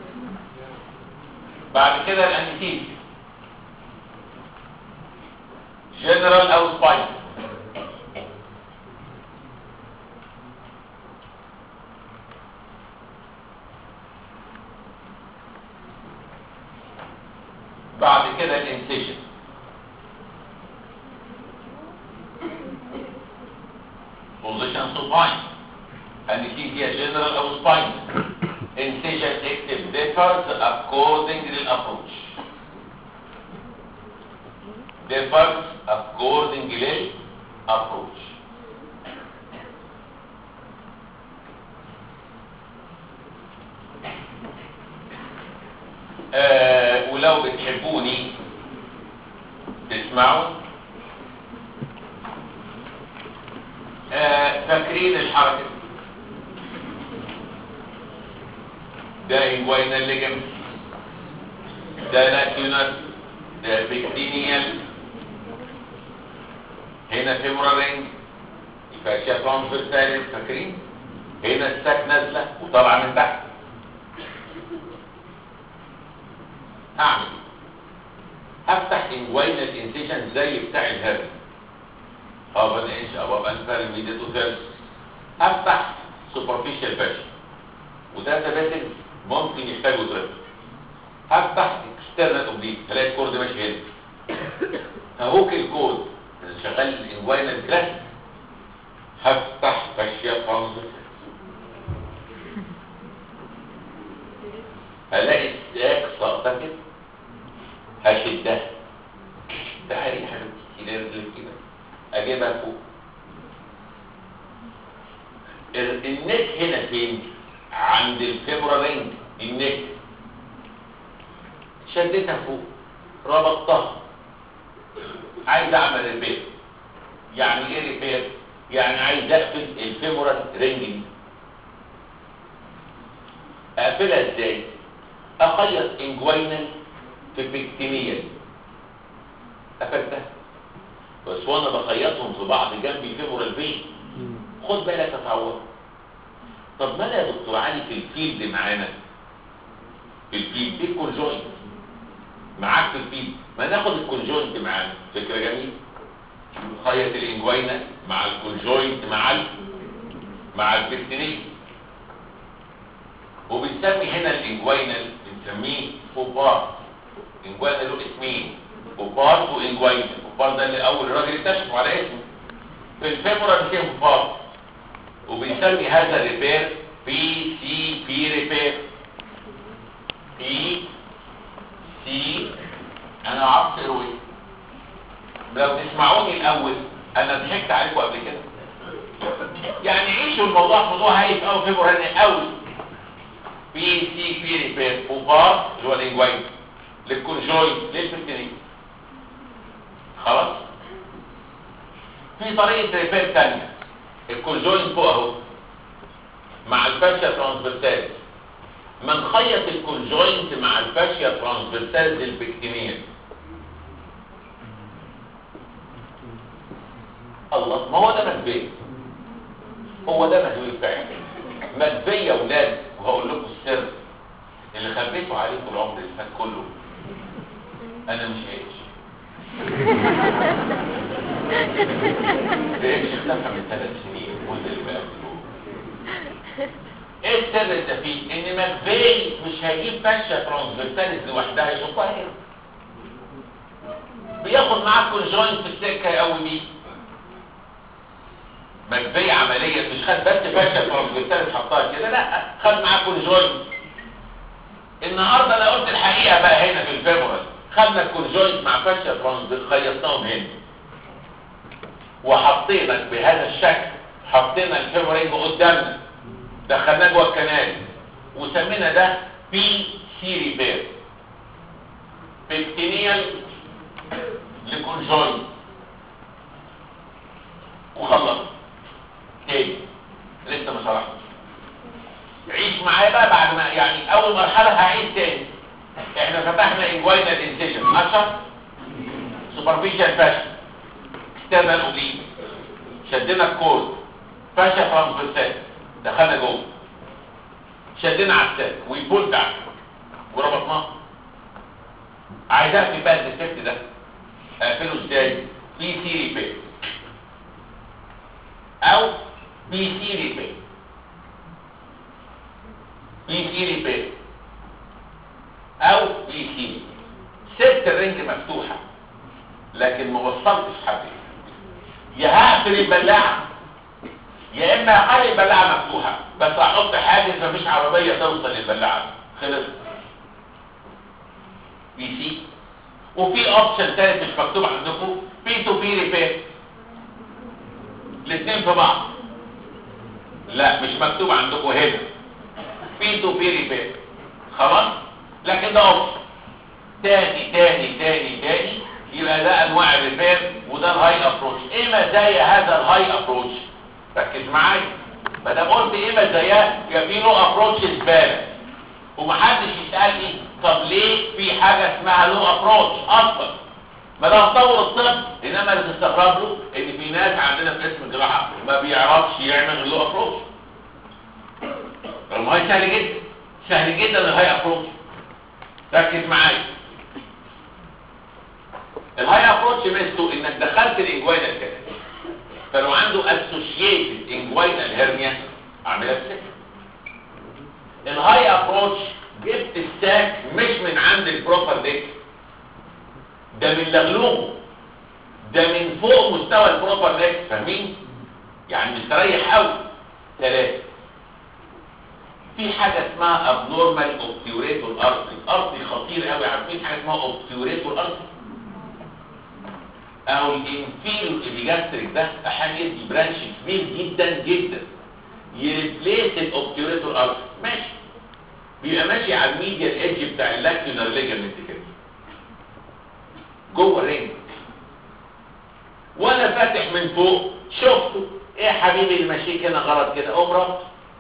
بعد كده الانستيزيا جنرال او سباين بعد كده الانسيشن بوزيشن سوباين انستيزيا جنرال او سباين incision active differs according للapproach differs according للapproach آه ولو بتحبوني تسمعوا آه فاكرين الحركة دي ده انجوينال ليجمنت ده لاكيونر ده بكتينيال هنا فيمورال رينج الفاشيا ترانسفيرساليس فاكرين هنا الساك نازله وطالعه من تحت اعمل هفتح انجوينال انسيشن زي بتاع الهرم ابا انش ابا انفر ميديتو ثيرس هفتح سوبرفيشال فاشيا وده تبادل ممكن يحتاجوا ضرب هفتح اكسترنال اوبليك هلاقي الكورد ماشي هنا اهوك الكورد اللي شغال الانجوينال كلاس هفتح فاشيا ترانزيت هلاقي الساك ساقطه كده هشدها تعالي يا حبيبتي كده رجلك كده اجيبها فوق ال- النك هنا فين عند الفيبرا رينج النك شدتها فوق ربطتها عايز اعمل ريبير يعني ايه ريبير يعني عايز اقفل الفيبرا رينج دي اقفلها ازاي اخيط انجوينال في بكتينيال قفلتها بس وانا بخيطهم في بعض جنب الفيبرال فين خد بالك يا تعوض طب ما انا يا دكتور علي في الفيلد معانا في الفيلد في الكونجوينت معاك في الفيلد ما ناخد الكونجوينت معانا فكره جميله خيط الانجوينا مع الكونجوينت مع ال مع البكتيريا وبنسمي هنا الانجوينال بنسميه فوبار انجوينال له اسمين فوبار وانجوينال فوبار ده اللي اول راجل اكتشفه على اسمه في الفيبرا بنسميه فوبار وبنسمي هذا الريبير بي سي بي ريبير بي سي انا عرفت ايه لو تسمعوني الاول انا ضحكت عليكم قبل كده يعني عيشوا الموضوع موضوع هايف قوي فيبر هنا قوي بي سي بي ريبير وبار اللي هو الانجوين للكونجوين للبكتيريا خلاص في طريقه ريبير ثانيه الكونجوين فوق اهو مع الفاشيا ترانسفيرسالز ما نخيط الكونجوينت مع الفاشيا ترانسفيرسالز البكتينيه الله ما هو ده مدبيه هو ده مدبيه فعلا مدبيه يا ولاد وهقول لكم السر اللي خبيته عليكم العمر اللي فات كله انا مش عايش ايش اختفى من ثلاث سنين وده اللي بقى ايه السر ده فيه ان مكبي مش هيجيب فاشة ترانسفيرساليس لوحدها يحطها هنا بياخد معاه كونجوينت في السكه يقوي بيه مكبي عمليه مش خد بس فاشة ترانسفيرساليس حطها كده لا خد معاه كونجوينت النهارده انا قلت الحقيقه بقى هنا في الفيبرال خدنا الكونجوينت مع فاشة ترانسفيرساليس خيطناهم هنا وحطينا بهذا الشكل حطينا الفيبرينج قدامنا دخلناه جوه الكنال وسمينا ده بي سي ريبير بكتينيال لكونجوين وخلص تاني لسه ما شرحتش عيش معايا بقى بعد ما يعني اول مرحله هعيد تاني احنا فتحنا انجوينال انسيجن اشهر سوبرفيشال فاشن اكسترنال اوبليك شدنا الكورد فاشا ترانسفيرسال دخلنا جوه شدنا على الساك ويبول تحت وربطناه عايز اقفل بقى الديفكت ده اقفله ازاي بي سي ريبير او بي سي ريبير بي سي ريبير او بي سي سبت الرنج مفتوحه لكن ما وصلتش حد يا هقفل البلاعه يا اما اخلي البلاعه مفتوحه بس احط حاجز مفيش عربيه توصل للبلاعه خلص بي سي وفي اوبشن ثالث مش مكتوب عندكم بي تو بي ريبير الاثنين في بعض لا مش مكتوب عندكم هنا بي تو بي ريبير خلاص لكن ده اوبشن تاني تاني تاني تاني يبقى ده انواع الريبير وده الهاي ابروتش ايه مزايا هذا الهاي ابروتش ركز معايا ما دام قلت ايه مزاياه يبقى في له ابروتش زباله ومحدش يسالني طب ليه في حاجه اسمها لو ابروتش اصلا ما ده تطور الطب انما اللي تستغرب له ان في ناس عندنا في قسم الجراحه ما بيعرفش يعمل اللو ابروتش رغم هاي سهل جدا سهل جدا الهاي ابروتش ركز معايا الهاي ابروتش ميزته انك دخلت الانجوينال كده فلو عنده اسوشيتد انجوينال هيرنيا اعملها بسكه الهاي ابروتش جبت الساك مش من عند البروبر ديك ده من لغلومه ده من فوق مستوى البروبر ديك فاهمين يعني مستريح قوي ثلاثة في حاجة اسمها abnormal obturator artery artery خطير قوي عارفين حاجة اسمها obturator artery او الانفيرو ابيجاستريك ده احيانا يدي برانش كبير جدا جدا يريبليس الاوبتيوريتور ارتري ماشي بيبقى ماشي على الميديا الايدج بتاع اللاكيونر ليجامنت كده جوه الرينج وانا فاتح من فوق شفته ايه يا حبيبي اللي ماشيك هنا غلط كده قوم ربط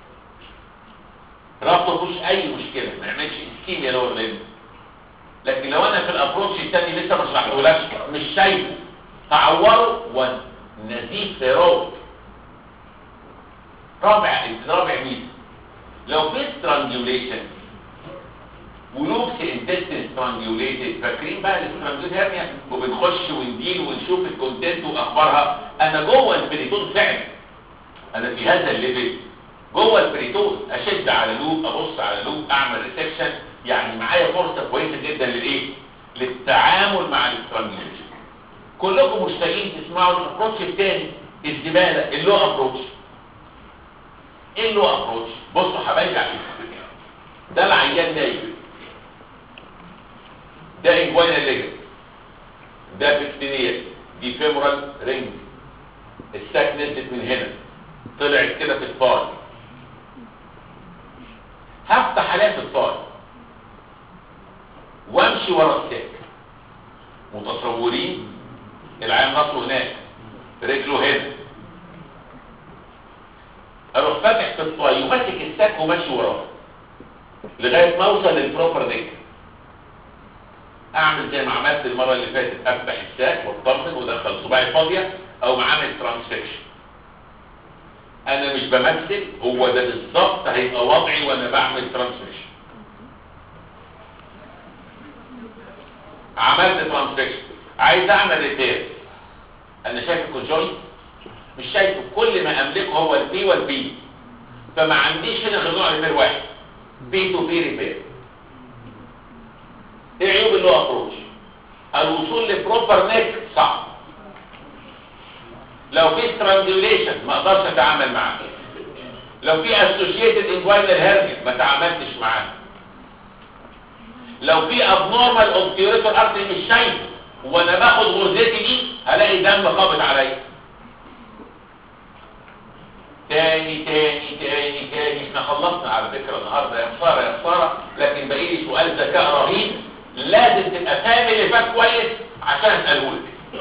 ربطه مفيهوش اي مشكله ما يعملش اسكيميا لور ليمب لكن لو انا في الابروتش الثاني لسه ما شرحتهولكش مش شايفه هعوره ونزيد ثيرويد رابع رابع ميزه لو في سترانجوليشن ولوبس انتستين سترانجوليتد فاكرين بقى الاسترانجوليت هرنيا وبنخش ونديل ونشوف الكونتنت واخبارها انا جوه البريتون فعلا انا في هذا الليفل جوه البريتون اشد على لوب ابص على لوب اعمل ريسكشن يعني معايا فرصه كويسه جدا للايه للتعامل مع الاسترانجوليشن كلكم مشتاقين تسمعوا الابروتش الثاني الزباله اللو ابروتش ايه اللو ابروتش بصوا حبايبي على ده العيان نايم ده انجوانا ليجن ده بكتيريا دي فيمورال رينج الساك نزلت من هنا طلعت كده في الفار هفتح عليها في الفار وامشي ورا الساك متصورين العيان نصره هناك رجله هنا اروح فاتح في الطاي وماسك الساك وماشي وراه لغايه ما اوصل للبروبر ديك اعمل زي ما عملت المره اللي فاتت افتح الساك واطمن وادخل صباعي فاضيه او عامل ترانسفيكشن انا مش بمثل هو ده بالظبط هيبقى وضعي وانا بعمل ترانسفيكشن عملت ترانسفيكشن عايز اعمل ريبير انا شايف الكونجوينت مش شايفه كل ما املكه هو البي والبي فما عنديش هنا غير نوع ريبير واحد بي تو بي ريبير ايه عيوب اللي هو ابروش الوصول لبروبر نيك صعب لو في سترانجوليشن ما اقدرش اتعامل معاه لو في اسوشيتد انجوينال هيرنيا ما تعاملتش معاه لو في ابنورمال اوبتيوريتور ارتري مش شايفه وانا باخد غرزتي دي هلاقي دم قابض عليا تاني تاني تاني تاني احنا خلصنا على فكره النهارده يا خساره يا خساره لكن باقي لي سؤال ذكاء رهيب لازم تبقى فاهم اللي فات كويس عشان اساله لك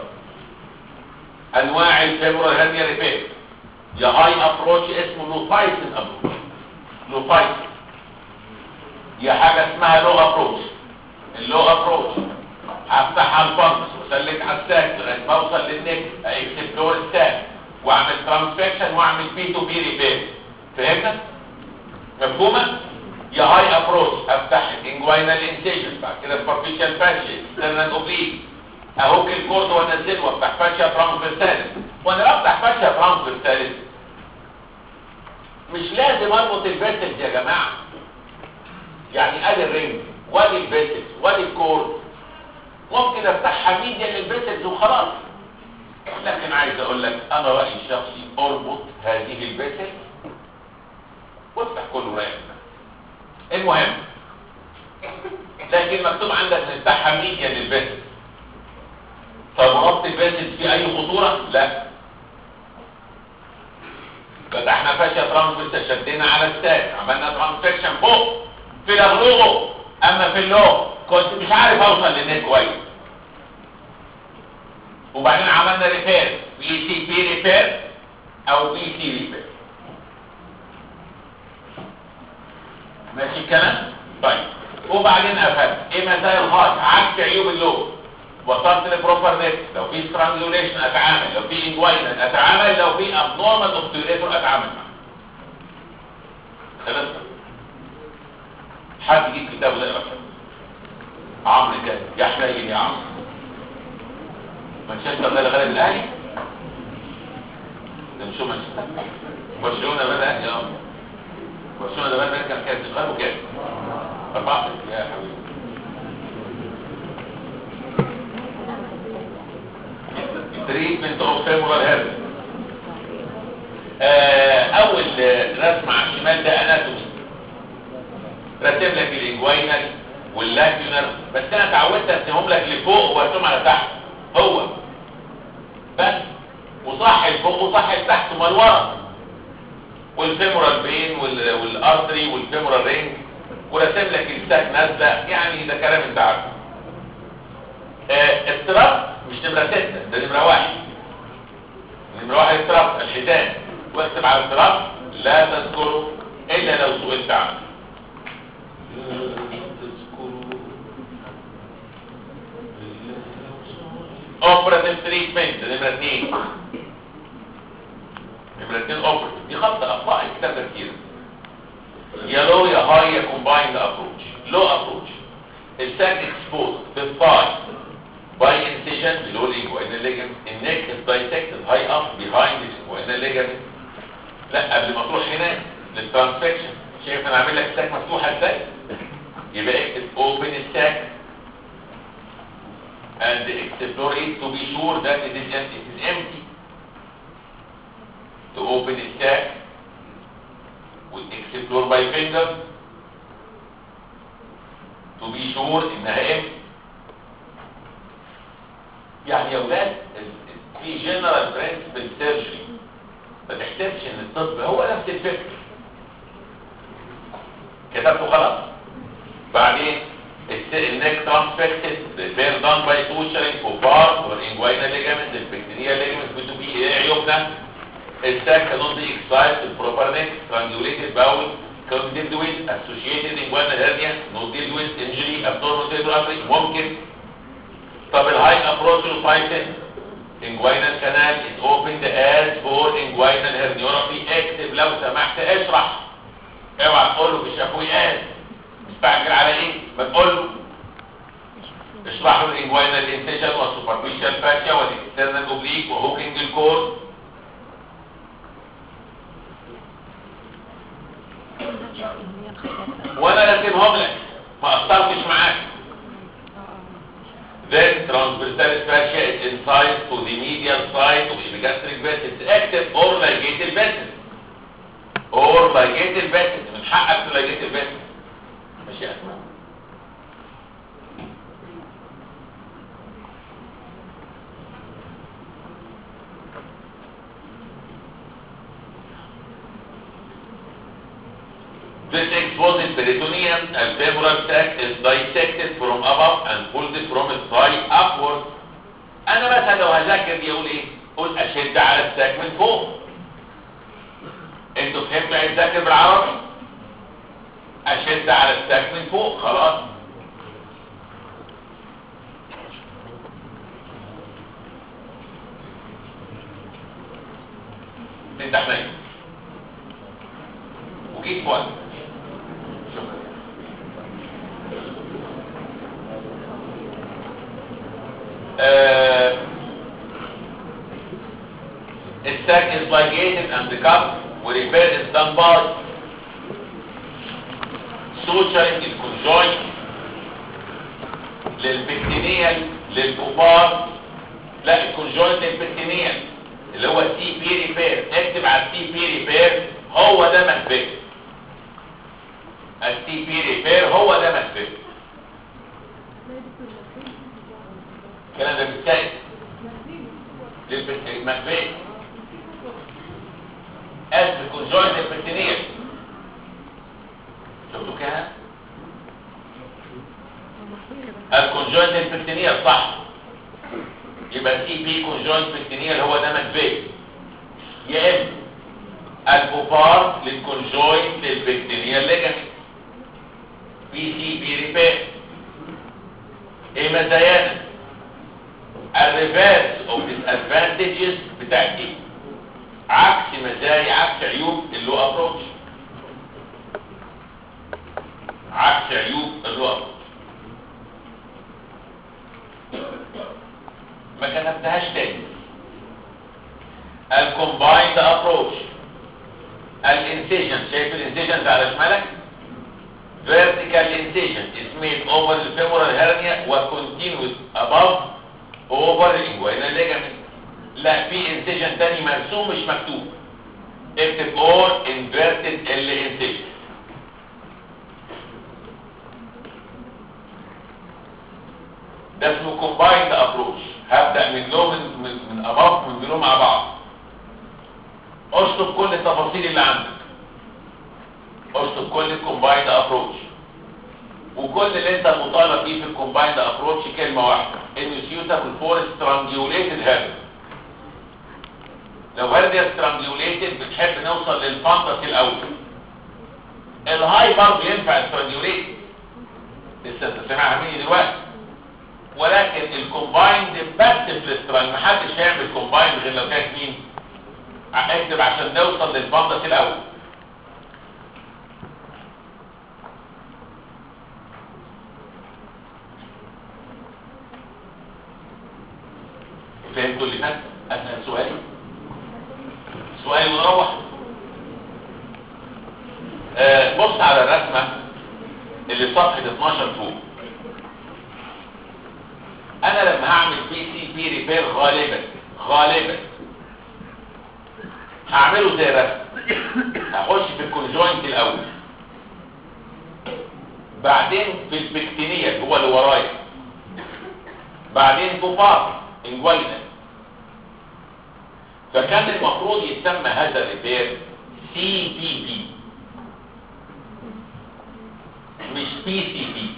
انواع الفيبرال هرنيا ريبير يا هاي ابروتش اسمه لوفايسن ابروتش لوفايسن يا حاجه اسمها لو ابروتش اللو ابروتش هفتح على الفنس وسلك على الساك لغايه ما اوصل للنك اكتب دور الساك واعمل ترانسفكشن واعمل بي تو بي ريبير فهمنا مفهومه يا هاي ابروتش افتح الانجوينال انسيجن بعد كده البارتيشن فاشل استنى اوبليك اهوك الكورد وانزله وافتح فاشيا ترانسفيرساليس وانا بفتح فاشيا ترانسفيرساليس مش لازم اربط الفيسلز يا جماعه يعني ادي الرينج وادي الفيسلز وادي الكورد ممكن افتحها ميديا للفيسلز وخلاص لكن عايز اقول لك انا رايي الشخصي اربط هذه الفيسلز وافتح كله رايح المهم لكن مكتوب عندك نفتحها ميديا للفيسلز طب ربط الفيسلز في اي خطوره لا فتحنا فاشيا ترانسفيرس شدينا على الساك عملنا ترانسفيكشن فوق في الاغلوغو اما في اللو كنت مش عارف اوصل للنت كويس وبعدين عملنا ريبير بي سي بي ريبير او بي سي ريبير ماشي الكلام طيب وبعدين قفلت ايه مزايا الهارت عكس عيوب اللوب وصلت لبروبر نت لو في سترانجوليشن اتعامل لو في انجوينال اتعامل لو في ابنورمال اوبتوريتور اتعامل معاه خلاص حد يجيب كتاب ولا يقرا عمرو كده يا حنين يا عمرو مانشستر ده اللي غلب الاهلي ده مش هو مانشستر برشلونه بدا يا برشلونه ده بدا كان كان غلبه كام؟ أربعة يا حبيبي تريتمنت اوف فيمورال هيرنيا اول رسمه على الشمال ده اناتومي رسم لك الانجوينال واللاكيونر بس انا اتعودت ارسمهم لك لفوق وارسمهم على تحت هو بس وصح لفوق وصح لتحت امال ورا والفيمورال بين والارتري والفيمورال رينج ورسم لك الساك نازله يعني ده كلام انت عارفه آه التراب مش نمره ستة ده نمره واحد نمره واحد التراب الحزام واكتب على التراب لا تذكره الا لو سئلت عنه اوبراتيف تريتمنت نمره اثنين نمره اثنين اوبراتيف دي خط اخطاء الكتاب ده كتير يا لو يا هاي يا كومبايند ابروتش لو ابروتش الساك اكسبوز في الثاي باي انسيجن below the inguinal ligament النك is dissected high up behind the inguinal ligament لا قبل ما تروح هناك للترانسفكشن شايف انا عامل لك ساك مفتوحه ازاي يبقى اكتب open الساك and explore it to be sure that it is, it is empty to open the sac with explore by finger to be sure انها empty يعني يا ولاد في جنرال برنسبل سيرجري ما تحسبش ان الطب هو نفس الفكر كتبته خلاص بعدين النك ترانسفكتد ريبير دان باي سوشرنج كوبار والانجوينا ليجامنت البكتيريا ليجامنت بي تو بي ايه عيوبنا الساك cannot be excised with proper neck strangulated bowel can deal with associated inguinal hernia no deal with injury abnormal artery ممكن طب الهاي ابروتش للفايتن inguinal canal is opened as for inguinal herniorrhaphy اكتب لو سمحت اشرح اوعى تقول له في شافوي قال مستعجل على ايه ما تقول له اشرح له الانجوينال انسيجن والسوبرفيشال فاشيا والاكسترنال اوبليك وهوكينج الكورد وانا راسمهم لك ما قصرتش معاك then transversal fascia is inside to the medial side of the gastric vessels active or ligated vessels or ligated vessels من حقك في ligated vessels ماشي يا اسماء This exposed peritoneum and femoral sac is dissected from above and pulled from its thigh upward. انا مثلا لو هذاكر دي اقول ايه قول اشد على الساك من فوق انتوا فهمتوا يعني تذاكر بالعربي اشد على الساك من فوق خلاص انت حنين وجيت وقت شكرا uh, the sac is ligated and the cup where repair is done by suturing الكونجوينت للبكتينيال للكبار لا الكونجوينت للبكتينيال اللي هو تي بي ريبير اكتب على التي بي ريبير هو ده مسبك التي بي ريبير هو ده مسبك الكلام ده بالتالي للمسبك اسم الكونجوينت البكتينيال شفتوا كده الكونجوينت البكتينيال صح يبقى تي بي كونجوينت بكتينيال هو ده مسبك يا اما البوبار للكونجوينت للبكتيريال ليجامنت بي سي بي ريبير ايه مزايانا الريفيرس اوف disadvantages بتاعت ايه عكس مزايا عكس عيوب اللو ابروتش عكس عيوب اللو ابروتش ما كتبتهاش تاني الكومبايند ابروتش الانسيجن شايف الانسيجن على شمالك vertical incision is made over the femoral hernia و continuous above over the inguinal ligament لا في incision تاني مرسوم مش مكتوب اكتب or inverted L incision ده اسمه combined approach هبدأ من لو من من, من above من below مع بعض اشطب كل التفاصيل اللي عندك اشطب كل الكومبايند ابروتش وكل اللي انت مطالب بيه في الكومبايند ابروتش كلمه واحده انه سيوتابل فور سترانجيوليتد هيرد لو هيرد سترانجيوليتد بتحب نوصل للفانتسي الاول الهاي برضه ينفع سترانجيوليتد لسه انت سامعها مني دلوقتي ولكن الكومبايند بس في الاسترانج محدش هيعمل كومبايند غير لو كانت مين اكتب عشان نوصل للفانتسي الاول فهمتوا اللي فات اسال سؤالي سؤالي ونروح آه بص على الرسمه اللي في صفحه 12 فوق انا لما هعمل بي سي بي ريبير غالبا غالبا هعمله زي رسم هخش في الكونجوينت الاول بعدين في البكتينية هو اللي ورايا بعدين بوبار انجوينا فكان المفروض يسمى هذا الريبير سي بي بي مش بي سي بي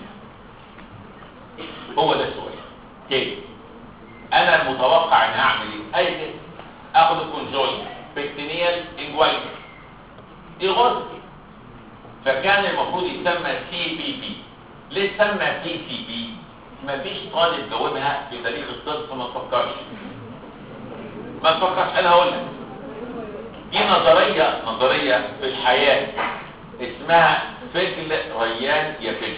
هو ده السؤال تاني انا المتوقع ان هعمل ايه اي كده اخد الكونجوينت بكتينيال انجوينا دي غلط فكان المفروض يسمى سي بي بي ليه سمى بي سي بي مفيش طالب جاوبها في تاريخ الطب فما تفكرش ما تفكرش انا هقول لك دي نظريه نظريه في الحياه اسمها فجل ريان يا فجل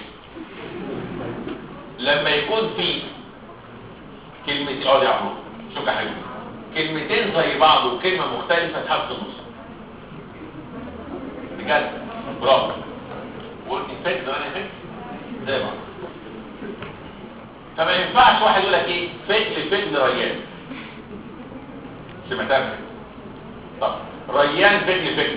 لما يكون في كلمه اه يا عمرو شكرا حبيبي كلمتين زي بعض وكلمه مختلفه تحط النص بجد برافو قلت فجل انا فجل زي بعض فما ينفعش واحد يقول لك ايه فجل فجل ريان سمعتها كده طب ريان فجل فجل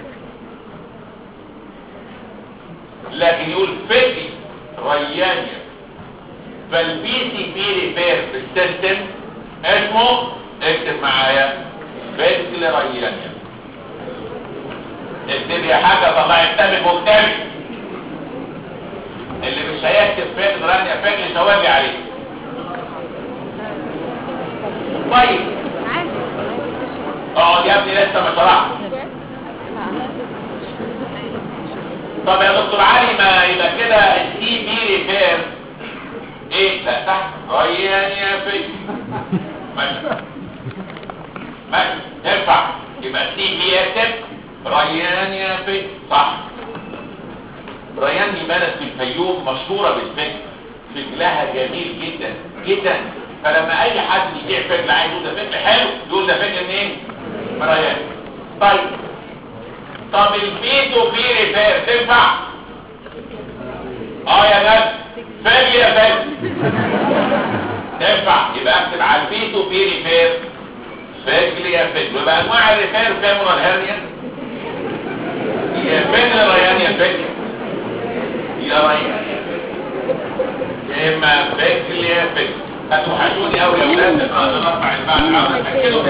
لكن يقول فجل ريان فالبي سي بي ريبير في السيستم اسمه اكتب معايا فجل ريان اكتب يا حاجه طلع التابع مكتبي اللي مش هيكتب فجل ريان فجل شواجي عليه طيب اقعد يا ابني لسه ما شرحت طب يا دكتور علي ما يبقى كده السي بي ريبير ايه لا تحت ريان يا في ماشي ماشي ينفع يبقى سي بي يكتب ريان يا في صح ريان دي بلد في الفيوم مشهورة بالفجل فجلها جميل جدا جدا فلما اي حد يبيع فجل عايز يقول ده فجل حلو يقول ده فجل منين من ريان طيب طب البي تو بي ريبير تنفع اه يا ناس فجل يا فجل تنفع يبقى اكتب على البي تو بي ريبير فجل يا فجل يبقى انواع الريبير فيمورال هيرنيا يا فجل ريان يا فجل يا ريان يا اما فجل يا فجل هتوحشوني قوي يا ولاد انا ارفع البعض عاوز اتاكدوا